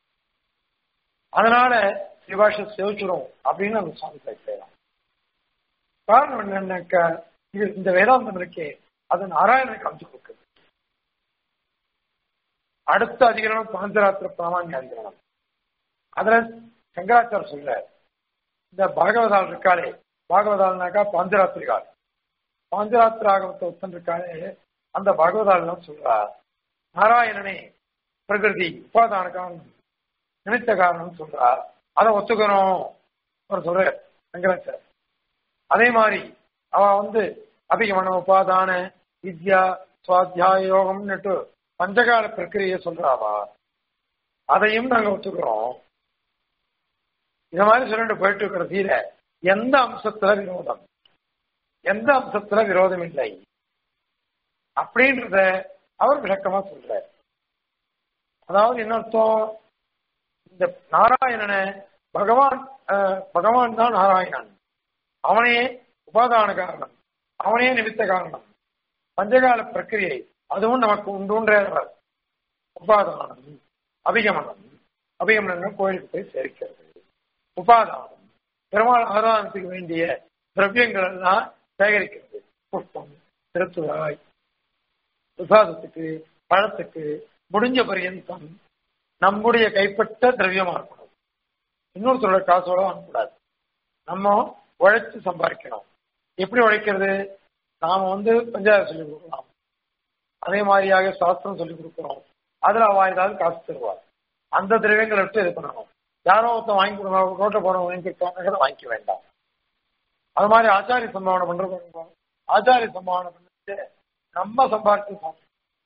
அதனால ஸ்ரீபாஷ்யம் சேவிச்சிடும் அப்படின்னு அந்த சுவாமி சாய்ப்பேராம் காரணம் என்னன்னாக்கா இது இந்த வேதாந்தம் இருக்கே அது நாராயணனுக்கு அமைச்சு கொடுக்குது அடுத்த அதிகரணம் பாஞ்சராத்திர பிராமணிய அதிகரணம் அதுல சங்கராச்சார் சொல்ற இந்த பாகவதால் இருக்காளே பாகவதால்னாக்கா பாஞ்சராத்திரிகால் பாஞ்சராத்திர ஆகவத்தை ஒத்தன் இருக்காளே அந்த பாகவதால் எல்லாம் சொல்றார் நாராயணனே பிரகிருதி உபாதான காரணம் நிமித்த காரணம் சொல்றார் அதை ஒத்துக்கணும் அவர் சொல்ற சங்கராச்சார் அதே மாதிரி அவ வந்து அபிகமன உபாதான வித்யா சுவாத்தியாய யோகம்னுட்டு பஞ்சகால பிரக்கிரியை சொல்றாவா அதையும் நாங்க ஒத்துக்கிறோம் இந்த மாதிரி சொல்லிட்டு போயிட்டு இருக்கிற தீர எந்த அம்சத்துல விரோதம் எந்த அம்சத்துல விரோதம் இல்லை அப்படின்றத அவர் விளக்கமா சொல்றார் அதாவது என்ன அர்த்தம் இந்த நாராயணனை பகவான் பகவான் தான் நாராயணன் அவனே உபாதான காரணம் அவனே நிமித்த காரணம் பஞ்சகால பிரக்கிரியை அதுவும் நமக்கு உண்டுன்றவர் உபாதானம் அபிகமனம் அபிகமனம் கோயிலுக்கு போய் சேர்க்கிறது உபாதானம் பெருமாள் ஆராதனத்துக்கு வேண்டிய திரவியங்கள் எல்லாம் சேகரிக்கிறது புஷ்பம் திருத்துவாய் பிரசாதத்துக்கு பழத்துக்கு முடிஞ்ச பரியந்தம் நம்முடைய கைப்பட்ட திரவியமா இருக்கணும் இன்னொருத்தரோட காசோட வாங்கக்கூடாது நம்ம உழைச்சு சம்பாதிக்கணும் எப்படி உழைக்கிறது நாம வந்து பஞ்சாயத்து சொல்லி கொடுக்கலாம் அதே மாதிரியாக சாஸ்திரம் சொல்லி கொடுக்குறோம் அதுல அவ ஏதாவது காசு தருவார் அந்த திரவியங்களை எடுத்து இது பண்ணணும் யாரோ ஒருத்தன் வாங்கி கொடுக்கணும் ரோட்டை போறவங்க வாங்கி கொடுத்தாங்க வாங்கிக்க வேண்டாம் அது மாதிரி ஆச்சாரிய சம்பாவனை பண்றது ஆச்சாரிய சம்பாவனை பண்ணிட்டு நம்ம சம்பாதிச்சு சாப்பிடணும்.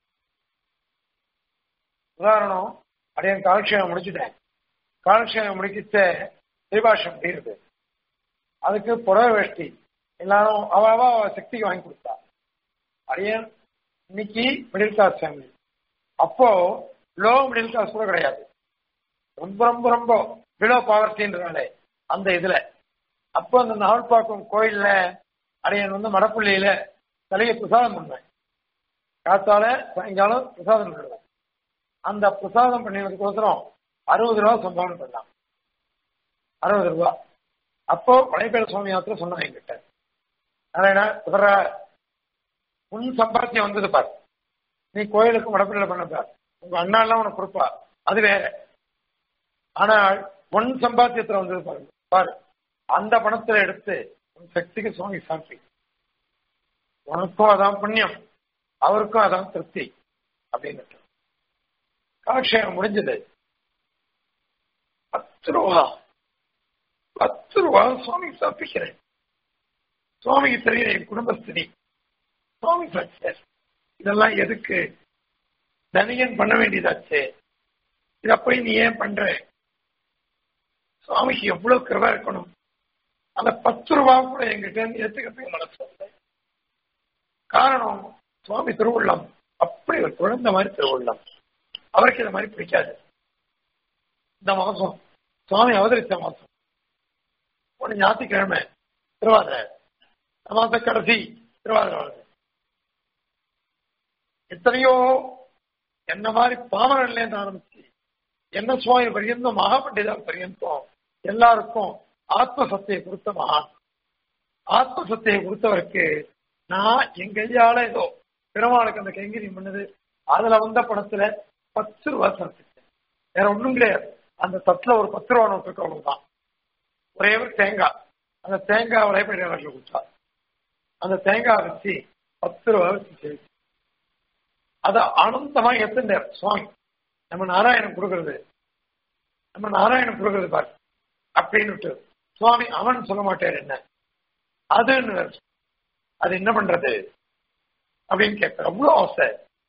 உதாரணம் அப்படியே காலக்ஷேபம் முடிச்சுட்டேன் காலக்ஷேபம் முடிக்கிச்ச திரிபாஷம் முடியுது அதுக்கு புடவை வேஷ்டி எல்லாரும் அவ அவ அவ சக்திக்கு வாங்கி கொடுத்தா அப்படியே இன்னைக்கு மிடில் கிளாஸ் ஃபேமிலி அப்போ லோ மிடில் கிளாஸ் கூட கிடையாது ரொம்ப ரொம்ப ரொம்ப பிலோ பாவர்ட்டின்றனாலே அந்த இதுல அப்போ அந்த நாவல்பாக்கம் கோயில்ல அடையன் வந்து மடப்பள்ளியில தலையை பிரசாதம் பண்ணுவேன் காத்தால சாயங்காலம் பிரசாதம் பண்ணுவேன் அந்த பிரசாதம் பண்ணினதுக்கோசரம் அறுபது ரூபா சம்பாவனை பண்ணலாம் அறுபது ரூபா அப்போ வளைபேட சுவாமி யாத்திரை சொன்னாங்க என்கிட்ட நாராயணா இவர உன் சம்பாத்தியம் வந்தது பார் நீ கோயிலுக்கு மடப்பள்ளியில பண்ண பார் உங்க அண்ணா எல்லாம் உனக்கு கொடுப்பா அது வேற ஆனால் உன் சம்பாத்தியத்துல வந்தது பாரு பாரு அந்த பணத்துல எடுத்து உன் சக்திக்கு சுவாமி சாப்பி உனக்கும் அதான் புண்ணியம் அவருக்கும் அதான் திருப்தி அப்படின்னு காலக்ஷேபம் முடிஞ்சது பத்து ரூபா பத்து ரூபா சுவாமி சாப்பிக்கிறேன் சுவாமிக்கு தெரியும் என் குடும்பஸ்தினி சுவாமி சக்சஸ் இதெல்லாம் எதுக்கு தனியன் பண்ண வேண்டியதாச்சு இத போய் நீ ஏன் பண்ற சுவாமிக்கு எவ்வளவு கிருபா இருக்கணும் அந்த பத்து ரூபா கூட எங்கிட்ட இருந்து ஏத்துக்கிறதுக்கு மனசு இல்லை காரணம் சுவாமி திருவுள்ளம் அப்படி ஒரு குழந்தை மாதிரி திருவுள்ளம் அவருக்கு இந்த மாதிரி பிடிக்காது இந்த மாசம் சுவாமி அவதரித்த மாசம் ஒரு ஞாயிற்றுக்கிழமை திருவாதிரை இந்த மாச கடைசி திருவாதிரை வருது எத்தனையோ என்ன மாதிரி பாமரன்ல இருந்து ஆரம்பிச்சு என்ன சுவாமி பரியந்தம் மகாபண்டிதா பரியந்தம் எல்லாருக்கும் ஆத்ம சத்தையை கொடுத்த மகான் ஆத்ம சத்தையை கொடுத்தவருக்கு நான் என் கையால ஏதோ பெருமாளுக்கு அந்த கைங்கரி பண்ணது அதுல வந்த பணத்துல பத்து ரூபா சமைச்சிட்டேன் வேற ஒண்ணும் கிடையாது அந்த தட்டுல ஒரு பத்து ரூபா நோட்டு இருக்கு அவ்வளவுதான் ஒரே ஒரு தேங்காய் அந்த தேங்காய் வலைப்படையாளர்கள் கொடுத்தா அந்த தேங்காய் வச்சு பத்து ரூபா வச்சு சேர்த்து அத ஆனந்தமா எத்தனை சுவாமி நம்ம நாராயணன் கொடுக்கறது நம்ம நாராயணன் கொடுக்கறது பாரு அப்படின்னு சுவாமி அவன் சொல்ல மாட்டார் என்ன அதுன்னு அது என்ன பண்றது அப்படின்னு கேட்கிற அவ்வளவு ஆசை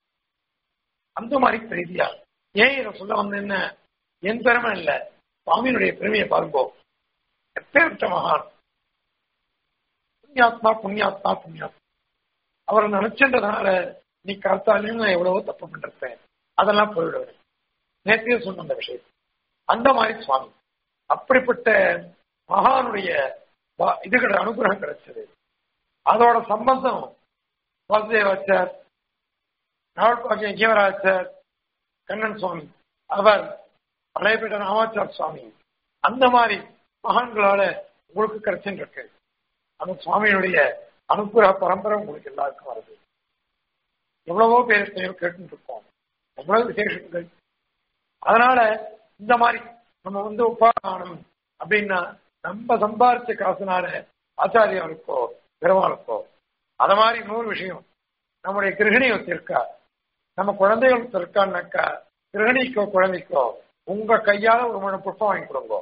அந்த மாதிரி பிரீதியா ஏன் இதை சொல்ல வந்த என்ன என் பெருமை இல்ல சுவாமியினுடைய பெருமையை பாருங்கோ எப்பேற்ற மகான் புண்ணியாத்மா புண்ணியாத்மா புண்ணியாத்மா அவரை நினைச்சுன்றதுனால நீ கருத்தாலையும் நான் எவ்வளவோ தப்பு பண்ணிருப்பேன் அதெல்லாம் போயிடுவேன் நேற்றைய சொன்ன அந்த விஷயம் அந்த மாதிரி சுவாமி அப்படிப்பட்ட மகானுடைய இது கிடை அனுகிரகம் கிடைச்சது அதோட சம்பந்தம் வாசுதேவாச்சார் நாவல்பாக்கியம் ஜீவராஜர் கண்ணன் சுவாமி அவர் பழையப்பேட்ட ராமாச்சார் சுவாமி அந்த மாதிரி மகான்களால உங்களுக்கு கிடைச்சுட்டு இருக்கு அந்த சுவாமியினுடைய அனுகிரக பரம்பரை உங்களுக்கு எல்லாருக்கும் வருது எவ்வளவோ பேர் கேட்டு இருக்கோம் எவ்வளவு விசேஷங்கள் அதனால இந்த மாதிரி நம்ம வந்து உபாதானம் அப்படின்னா நம்ம சம்பாரிச்ச காசுனால ஆச்சாரியாவுக்கோ பெருமாளுக்கோ அத மாதிரி இன்னொரு விஷயம் நம்முடைய கிரகிணி வச்சிருக்கா நம்ம குழந்தைகள் இருக்கான்னாக்கா கிரகிணிக்கோ குழந்தைக்கோ உங்க கையால ஒரு மணி புஷ்பம் வாங்கி கொடுங்க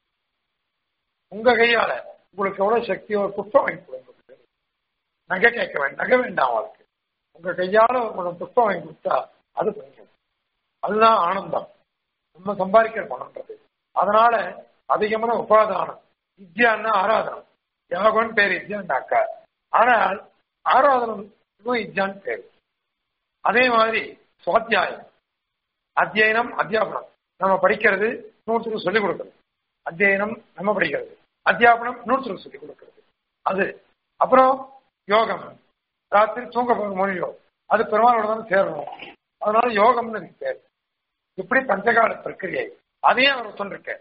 உங்க கையால உங்களுக்கு எவ்வளவு சக்தியோ ஒரு புஷ்பம் வாங்கி கொடுங்க நகை கேட்க வேண்டாம் நகை வேண்டாம் அவளுக்கு உங்க கையால ஒரு மணி புஷ்பம் வாங்கி கொடுத்தா அது கொஞ்சம் அதுதான் ஆனந்தம் நம்ம சம்பாதிக்கிற பணம்ன்றது அதனால அதிகமான உபாதானம் வித்யான்னா ஆராதனம் யாகம்னு பேர் வித்யான்னாக்கா ஆனால் ஆராதனம் வித்யான்னு பேர் அதே மாதிரி சுவாத்தியாயம் அத்தியனம் அத்தியாபனம் நம்ம படிக்கிறது நூற்றுக்கு சொல்லிக் கொடுக்கிறது அத்தியனம் நம்ம படிக்கிறது அத்தியாபனம் நூற்றுக்கு சொல்லிக் கொடுக்கிறது அது அப்புறம் யோகம் ராத்திரி தூங்க போகிற மொழியோ அது பெருமாளோட தான் சேரணும் அதனால யோகம்னு இருக்கு பேர் இப்படி பஞ்சகால பிரக்கிரியை அதையும் அவர் சொல்லிருக்க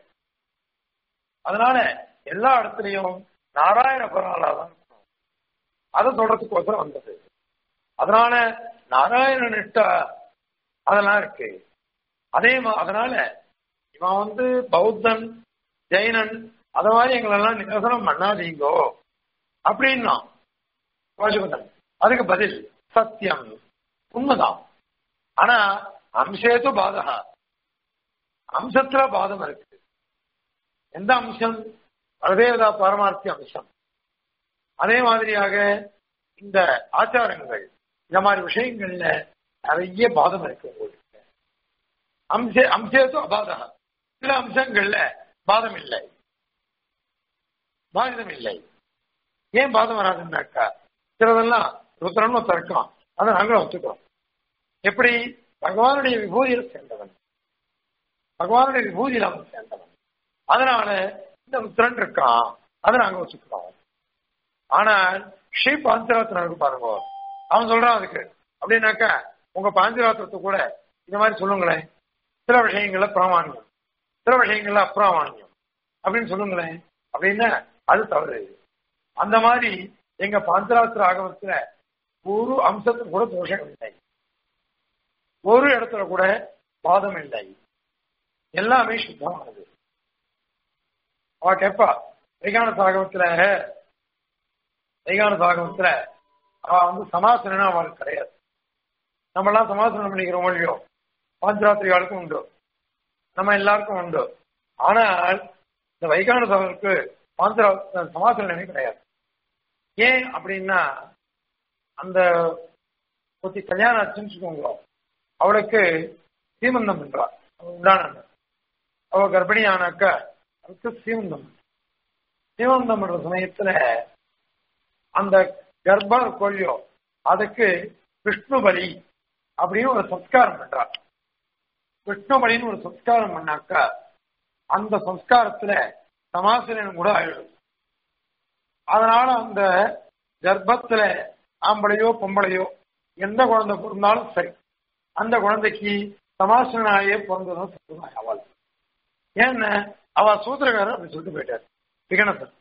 அதனால எல்லா இடத்துலையும் நாராயண பெருமாளா தான் அதை சொல்றதுக்கோசரம் வந்தது அதனால நாராயணன் இட்டா அதெல்லாம் இருக்கு அதே அதனால இவன் வந்து பௌத்தன் ஜெயினன் அத மாதிரி எங்களெல்லாம் நிரசனம் பண்ணாதீங்கோ அப்படின்னா வாசுபதன் அதுக்கு பதில் சத்தியம் உண்மைதான் ஆனா அம்சேது பாதகா அம்சத்துல பாதம் இருக்கு எந்த அம்சம் பலதேவதா பாரமார்த்திய அம்சம் அதே மாதிரியாக இந்த ஆச்சாரங்கள் இந்த மாதிரி விஷயங்கள்ல நிறைய பாதம் இருக்கு உங்களுக்கு அம்ச அம்சேது அபாதகா சில அம்சங்கள்ல பாதம் இல்லை பாதிதம் இல்லை ஏன் பாதம் வராதுன்னாக்கா சிலதெல்லாம் ருத்ரன் ஒருத்தர் இருக்கான் அதை நாங்களும் ஒத்துக்கிறோம் எப்படி பகவானுடைய விபூதியில் சேர்ந்தவன் பகவானுடைய விபூதியில் அவன் சேர்ந்தவன் அதனால இந்த ருத்ரன் இருக்கான் அதை நாங்க வச்சுக்கிறோம் ஆனால் ஸ்ரீ பாஞ்சராத்திரனுக்கு பாருங்க அவன் சொல்றான் அதுக்கு அப்படின்னாக்கா உங்க பாஞ்சராத்திரத்தை கூட இந்த மாதிரி சொல்லுங்களேன் சில விஷயங்கள்ல பிராமாணியம் சில விஷயங்கள்ல அப்பிராமாணியம் அப்படின்னு சொல்லுங்களேன் அப்படின்னா அது தவறு அந்த மாதிரி எங்க பாஞ்சராத்திர ஆகமத்துல ஒரு அம்சத்துக்கு கூட தோஷம் இல்லை ஒரு இடத்துல கூட வாதம் இல்லை எல்லாமே சுத்தமானது அவ கேப்பா வைகான சாகவத்துல வைகான சாகவத்துல அவ வந்து சமாசனா அவளுக்கு கிடையாது நம்ம எல்லாம் சமாசனம் பண்ணிக்கிறோம் இல்லையோ பாஞ்சராத்திரிகளுக்கும் உண்டு நம்ம எல்லாருக்கும் உண்டு ஆனால் இந்த வைகான சாகருக்கு பாஞ்சரா சமாசனமே கிடையாது ஏன் அப்படின்னா அந்த ஒருத்தி கல்யாணம் ஆச்சுன்னு வச்சுக்கோங்க அவளுக்கு சீமந்தம் பண்றா உண்டான அவ கர்ப்பிணி ஆனாக்க அதுக்கு சீமந்தம் சீமந்தம் பண்ற சமயத்துல அந்த கர்ப்ப கொல்லியோ அதுக்கு விஷ்ணு பலி அப்படின்னு ஒரு சம்ஸ்காரம் பண்றா விஷ்ணு பலின்னு ஒரு சம்ஸ்காரம் பண்ணாக்கா அந்த சம்ஸ்காரத்துல சமாசனம் கூட ஆயிடும் அதனால அந்த கர்ப்பத்துல ஆம்பளையோ பொம்பளையோ எந்த குழந்தை பிறந்தாலும் சரி அந்த குழந்தைக்கு சமாசனாயே பிறந்ததும் சத்துதான் அவள் ஏன்னா அவ சூத்திரக்காரர் அப்படி சொல்லிட்டு போயிட்டார் விகனசன்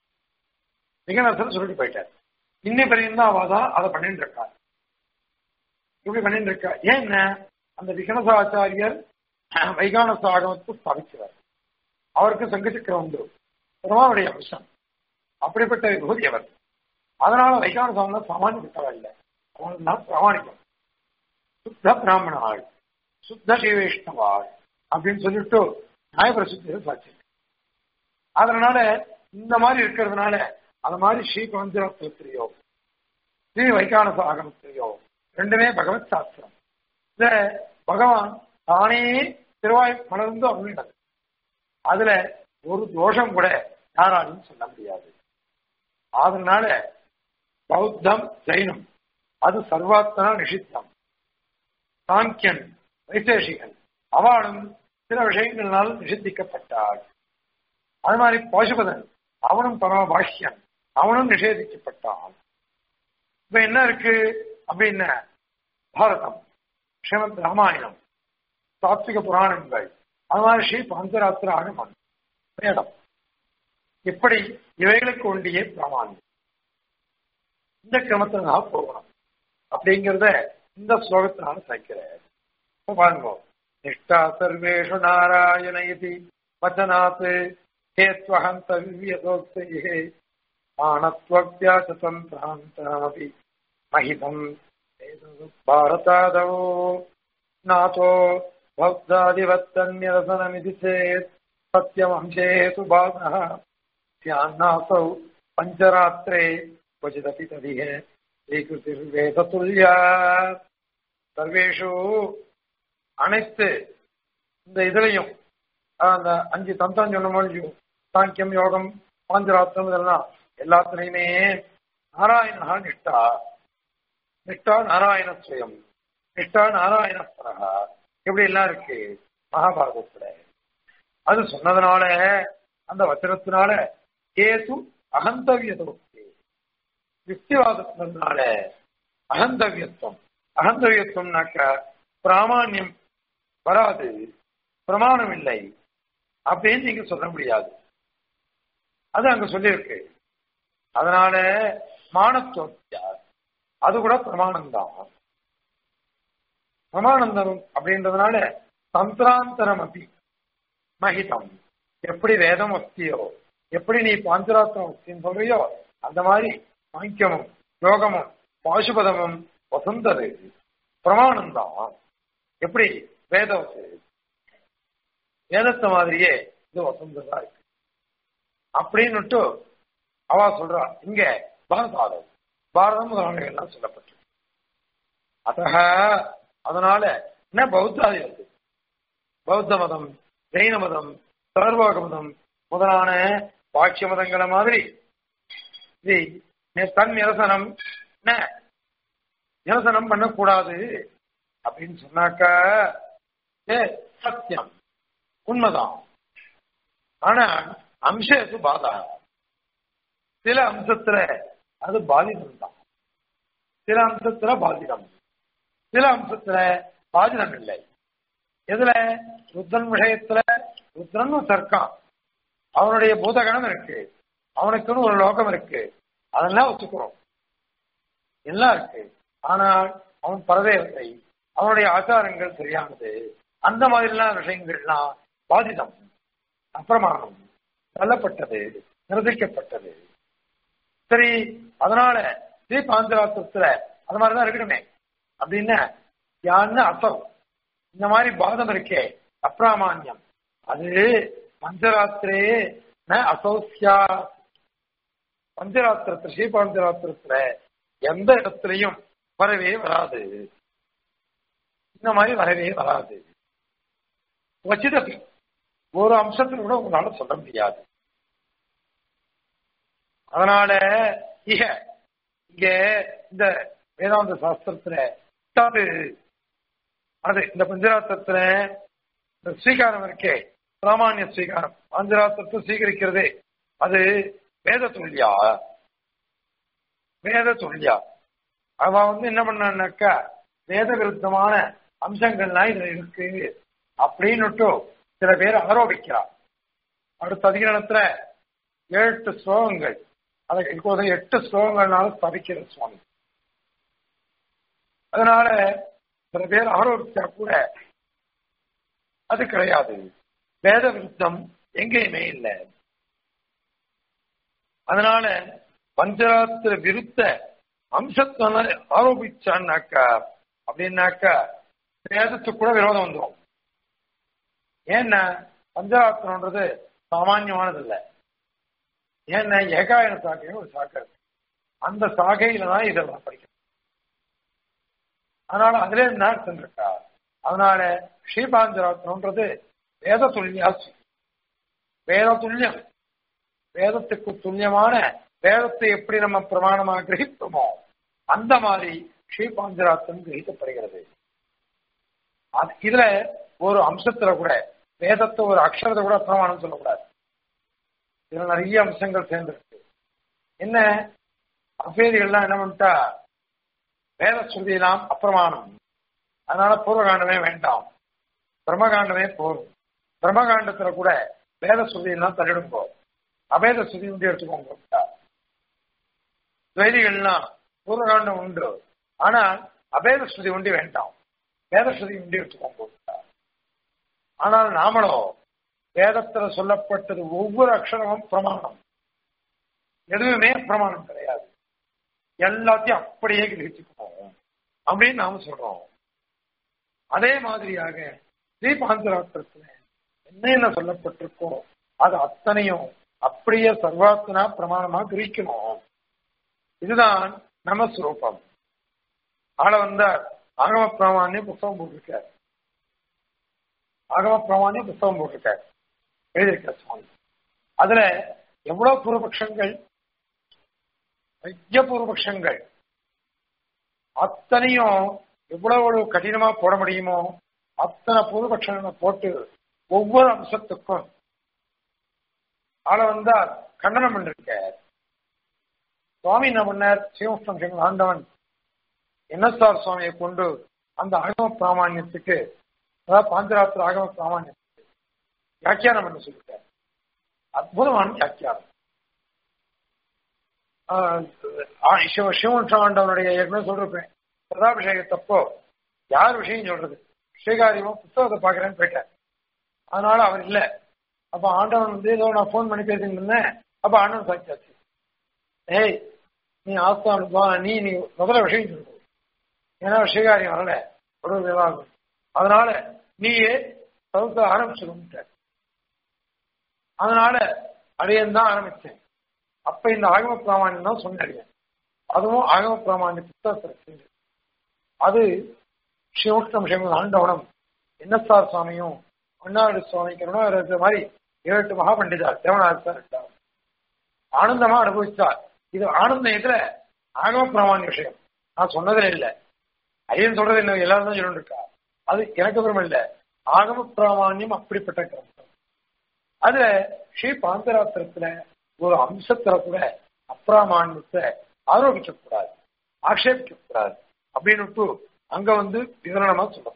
விகனசன் சொல்லிட்டு போயிட்டார் இன்னி வரையும் தான் அவ தான் அதை பண்ணிட்டு இருக்கா இப்படி பண்ணிட்டு இருக்கா ஏன்னா அந்த விகனசாச்சாரியர் வைகான சாகமத்தை ஸ்தாபிக்கிறார் அவருக்கு சங்கச்சக்கரம் உண்டு பெருமானுடைய அம்சம் அப்படிப்பட்ட விபூதி அவர் அதனால வைகான சாமம் சாமானியப்பட்டவா இல்லை அவன் தான் பிராமணிகம் சுத்த பிராமண ஆள் சுத்த ஸ்ரீவைஷ்ணவாள் அப்படின்னு சொல்லிட்டு நியாயபிரசித்தியை சாட்சி அதனால இந்த மாதிரி இருக்கிறதுனால அது மாதிரி ஸ்ரீ பஞ்சரத்திரியோ ஸ்ரீ வைகான சாகமத்திரியோ ரெண்டுமே பகவத் சாஸ்திரம் இந்த பகவான் தானே திருவாய் மலர்ந்து அருளினது அதுல ஒரு தோஷம் கூட யாராலையும் சொல்ல முடியாது அதனால பௌத்தம் ஜெயினம் அது சர்வாத்மனா நிஷித்தம் சாங்கியன் வைசேஷிகன் அவளும் சில விஷயங்களால் நிஷேதிக்கப்பட்டாள் அது மாதிரி பாசுபதன் அவனும் பரமபாஷ்யன் அவனும் நிஷேதிக்கப்பட்டான் இப்ப என்ன இருக்கு அப்படின்னா பாரதம் ஸ்ரீமத் ராமாயணம் சாத்விக புராணங்கள் அது மாதிரி ஸ்ரீ பஞ்சராத்திர ஆகமம் வேதம் இப்படி இவைகளுக்கு ஒண்டிய பிராமாணியம் இந்த கிரமத்தில் நான் போகணும் அப்படிங்கிறத இந்த ஸ்லோகத்தினால சைக்கிறேன் பாருங்க நிஷ்டா சர்வேஷு நாராயண இது வச்சனாத் ஹேத்வஹந்தவியதோக்தையே ஆணத்வவ்யாசதந்திராந்தரமபி மகிதம் பாரதாதோ நாதோ பௌத்தாதிவத்தன்யரசனமிதி சேத் சத்யமம்சேது பாதः स्यान्नासौ पञ्चरात्रे क्वचिदपि तदिह ஸ்ரீகிருதிர்வேதத்துல்யா சர்வேஷு அனைத்து இந்த இதுலையும் அந்த அஞ்சு தந்திரம் சொன்ன மொழியும் சாங்கியம் யோகம் பாஞ்சராத்திரம் இதெல்லாம் எல்லாத்துலயுமே நாராயணா நிஷ்டா நிஷ்டா நாராயணஸ்வயம் நிஷ்டா நாராயணஸ்வரா இப்படி எல்லாம் இருக்கு மகாபாரதத்துல அது சொன்னதுனால அந்த வச்சனத்தினால கேசு அகந்தவியதோ யுக்திவாதத்தினால அகந்தவியத்துவம் அகந்தவியத்துவம்னாக்க பிராமான்யம் வராது பிரமாணம் இல்லை அப்படின்னு நீங்க சொல்ல முடியாது அது அங்க சொல்லியிருக்கு அதனால மானத்துவத்தியா அது கூட பிரமாணம் தான் பிரமானந்தம் அப்படின்றதுனால தந்திராந்தரம் அப்படி மகிதம் எப்படி வேதம் அஸ்தியோ எப்படி நீ பாஞ்சராத்திரம் அஸ்தின்னு சொல்றியோ அந்த மாதிரி சாங்கியமும் யோகமும் பாசுபதமும் வசந்தது பிரமாணம் தான் எப்படி வேதம் வேதத்தை மாதிரியே இது வசந்ததா இருக்கு அப்படின்னுட்டு அவ சொல்றா இங்க பாரதாதம் பாரதம் முதலானவை எல்லாம் சொல்லப்பட்டிருக்கு அத்தக அதனால என்ன பௌத்தாதி வருது பௌத்த மதம் ஜெயின மதம் சர்வாக மதம் முதலான பாட்சிய மதங்களை மாதிரி இது தன் நிரசனம் என்ன நிரசனம் பண்ணக்கூடாது அப்படின்னு சொன்னாக்கா ஏ சத்தியம் உண்மைதான் ஆனா அம்சத்து பாதா சில அம்சத்துல அது பாதிதம் தான் சில அம்சத்துல பாதிதம் சில அம்சத்துல பாதிதம் இல்லை எதுல ருத்ரன் விஷயத்துல ருத்ரன் சர்க்கான் அவனுடைய பூதகணம் இருக்கு அவனுக்குன்னு ஒரு லோகம் இருக்கு அதெல்லாம் வச்சுக்கிறோம் எல்லாம் இருக்கு ஆனால் அவன் பரதேவத்தை அவனுடைய ஆச்சாரங்கள் சரியானது அந்த மாதிரிலாம் விஷயங்கள்லாம் பாதிதம் அப்பிரமாணம் தள்ளப்பட்டது நிரதிக்கப்பட்டது சரி அதனால ஸ்ரீ பாஞ்சராத்திரத்துல அது மாதிரிதான் இருக்கணுமே அப்படின்னு யான்னு அசம் இந்த மாதிரி பாதம் இருக்கே அப்பிராமான்யம் அது பஞ்சராத்திரே ந அசௌசியா பஞ்சராத்திரத்துல ஸ்ரீ பாஞ்சராத்திரத்துல எந்த இடத்துலையும் வரவே வராது இந்த மாதிரி வரவே வராது வச்சிதப்பி ஒரு அம்சத்தில் கூட உங்களால சொல்ல முடியாது அதனால இக இங்க இந்த வேதாந்த சாஸ்திரத்துல தது அது இந்த பஞ்சராத்திரத்துல இந்த ஸ்வீகாரம் இருக்கே சாமானிய ஸ்வீகாரம் பஞ்சராத்திரத்தை ஸ்வீகரிக்கிறது அது வேத துல்லியா வேத துல்லியா அவ வந்து என்ன பண்ணான்னாக்கா வேத விருத்தமான அம்சங்கள்லாம் இதுல இருக்கு அப்படின்னுட்டு சில பேர் ஆரோபிக்கிறார் அடுத்த அதிகரணத்துல ஏழு எட்டு ஸ்லோகங்கள் அதை இப்போது எட்டு ஸ்லோகங்கள்னால ஸ்தபிக்கிற சுவாமி அதனால சில பேர் ஆரோபிச்சா கூட அது கிடையாது வேத விருத்தம் எங்கேயுமே இல்லை அதனால பஞ்சராத்திர விருத்த அம்சத்தை ஆரோபிச்சான்னாக்கா அப்படின்னாக்கா வேதத்துக்கு கூட விரோதம் வந்துடும் ஏன்னா பஞ்சராத்திரம்ன்றது சாமான்யமானது இல்லை ஏன்னா ஏகாயன சாக்கைன்னு ஒரு சாக்கை இருக்கு அந்த சாகையில தான் இதெல்லாம் படிக்கணும் அதனால அதுல இருந்து அர்த்தம் இருக்கா அதனால ஸ்ரீபாஞ்சராத்திரம்ன்றது வேத துல்லியா வேத துல்லியம் வேதத்துக்கு துல்லியமான வேதத்தை எப்படி நம்ம பிரமாணமா கிரகிப்போமோ அந்த மாதிரி ஸ்ரீபாஞ்சராத்திரம் கிரகிக்கப்படுகிறது இதுல ஒரு அம்சத்துல கூட வேதத்தை ஒரு அக்ஷரத்தை கூட பிரமாணம் சொல்லக்கூடாது இதுல நிறைய அம்சங்கள் சேர்ந்திருக்கு என்ன அபேதிகள்லாம் என்ன பண்ணிட்டா வேத ஸ்ருதியெல்லாம் அப்பிரமாணம் அதனால பூர்வகாண்டமே வேண்டாம் பிரம்மகாண்டமே போதும் பிரம்மகாண்டத்துல கூட வேத ஸ்ருதியெல்லாம் தள்ளிடுங்கோ அபேத ஸ்ருதி உண்டு எடுத்துக்கோங்க துவைதிகள்லாம் பூர்வகாண்டம் உண்டு ஆனால் அபேத ஸ்ருதி உண்டு வேண்டாம் வேத ஸ்ருதி உண்டு எடுத்துக்கோங்க ஆனால் நாமளோ வேதத்துல சொல்லப்பட்டது ஒவ்வொரு அக்ஷரமும் பிரமாணம் எதுவுமே பிரமாணம் கிடையாது எல்லாத்தையும் அப்படியே கிரகிச்சுக்கணும் அப்படின்னு நாம சொல்றோம் அதே மாதிரியாக ஸ்ரீபாந்தராத்திரத்துல என்னென்ன சொல்லப்பட்டிருக்கோ அது அத்தனையும் அப்படியே சர்வாத்தனா பிரமாணமா கிரகிக்கணும் இதுதான் நம்ம சுரூபம் ஆள வந்தார் ஆகம பிராமானிய புத்தகம் போட்டிருக்கார் ஆகம பிராமானிய புத்தகம் போட்டிருக்கார் எழுதியிருக்கார் சுவாமி அதுல எவ்வளவு பூர்வபக்ஷங்கள் நிறைய பூர்வபக்ஷங்கள் அத்தனையும் எவ்வளவு கடினமா போட முடியுமோ அத்தனை பூர்வபக்ஷங்களை போட்டு ஒவ்வொரு அம்சத்துக்கும் ஆள வந்தால் கண்டனம் பண்ணிருக்க சுவாமி என்ன பண்ணார் சிவமுஷ்டம் ஆண்டவன் என்எஸ்ஆர் சுவாமியை கொண்டு அந்த ஆகம பிராமான்யத்துக்கு அதாவது பாஞ்சராத்திர ஆகம பிராமான்யத்துக்கு வியாக்கியானம் பண்ண சொல்லிட்டார் அற்புதமான வியாக்கியானம் சிவமுஷ்டாண்டவனுடைய ஏற்கனவே சொல்றேன் பிரதாபிஷேகத்தப்போ யார் விஷயம் சொல்றது ஸ்ரீகாரியமோ புத்தகத்தை பாக்குறேன்னு போயிட்டார் அதனால அவர் இல்ல அப்ப ஆண்டவன் வந்து ஏதோ நான் போன் பண்ணி பேசிட்டு இருந்தேன் அப்ப ஆண்டவன் சாட்சியாச்சு ஏய் நீ ஆஸ்தான் வா நீ நீ முதல்ல விஷயம் சொல்லு ஏன்னா ஸ்ரீகாரியம் வரல ஒரு விவாகம் அதனால நீயே சவுத்த ஆரம்பிச்சுக்கிட்ட அதனால அடையன் தான் ஆரம்பிச்சேன் அப்ப இந்த ஆகம பிராமணியம் தான் சொன்னேன் அதுவும் ஆகம பிராமணிய புத்தகத்தில் அது ஸ்ரீமுஷ்ணம் ஸ்ரீமத் ஆண்டவனம் என்எஸ்ஆர் சுவாமியும் மன்னாடு சுவாமி கருணாகர் இருக்கிற மாதிரி ஏழு எட்டு மகா பண்டிதார் தேவநாதர் இருந்தார் ஆனந்தமா அனுபவிச்சார் இது ஆனந்தம் இதுல ஆகம பிராமணிய விஷயம் நான் சொன்னதே இல்லை ஐயன் சொல்றது என்ன எல்லாரும் தான் சொல்லிட்டு இருக்கா அது எனக்கு பெருமை இல்லை ஆகம பிராமணியம் அப்படிப்பட்ட கிரந்தம் அதுல ஸ்ரீ பாந்தராத்திரத்துல ஒரு அம்சத்துல கூட அப்பிராமான்யத்தை ஆரோபிக்க கூடாது ஆக்ஷேபிக்க கூடாது அப்படின்னு அங்க வந்து விவரணமா சொல்லணும்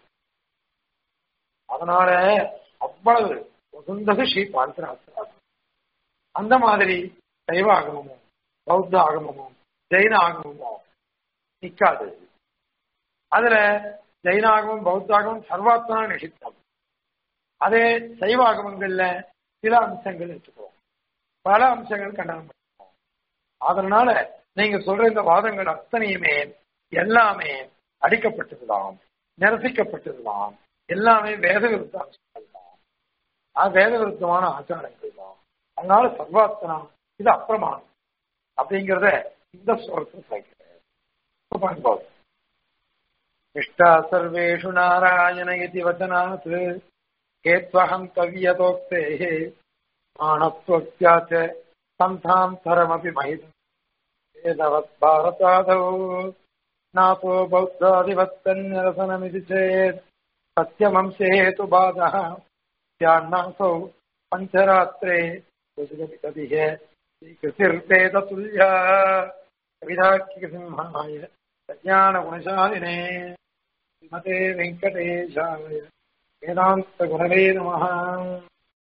அதனால அவ்வளவு உகந்தது ஸ்ரீ பாந்தராத்திரம் அந்த மாதிரி சைவ ஆகமமும் பௌத்த ஆகமமும் ஜெயின ஆகமமும் நிக்காது அதுல ஜெயினாகமும் பௌத்தாகமும் சர்வாத்மா நிஷித்தம் அதே சைவ ஆகமங்கள்ல சில அம்சங்கள் எடுத்துக்கிறோம் பல அம்சங்கள் கண்டனம் பண்ணுவோம் அதனால நீங்க சொல்ற இந்த வாதங்கள் அத்தனையுமே எல்லாமே அடிக்கப்பட்டதுதான் நிரசிக்கப்பட்டதுதான் எல்லாமே வேத விருத்த அம்சங்கள் தான் அது வேத விருத்தமான ஆச்சாரங்கள் தான் அதனால சர்வாத்மனா இது அப்பிரமாணம் அப்படிங்கிறத இந்த ஸ்லோகத்தில் சொல்கிறேன் இஷ்டா சர்வேஷு நாராயண இதி வச்சனாத் கேத்வஹம் கவியதோக்தேः मानत्वत्याच सन्धान्तरमपि महितम् वेदवत् भारतादौ नातो बौद्धादिवत्तन्यरसनमिति चेत् सत्यमंसे तु बाधः स्यान्नासौ पञ्चरात्रे कतिः कृतिर्वेदतुल्या कविदाख्यसिंहाय ज्ञानगुणशालिने श्रीमते वेङ्कटेशाय वेदान्तगुणवे नमः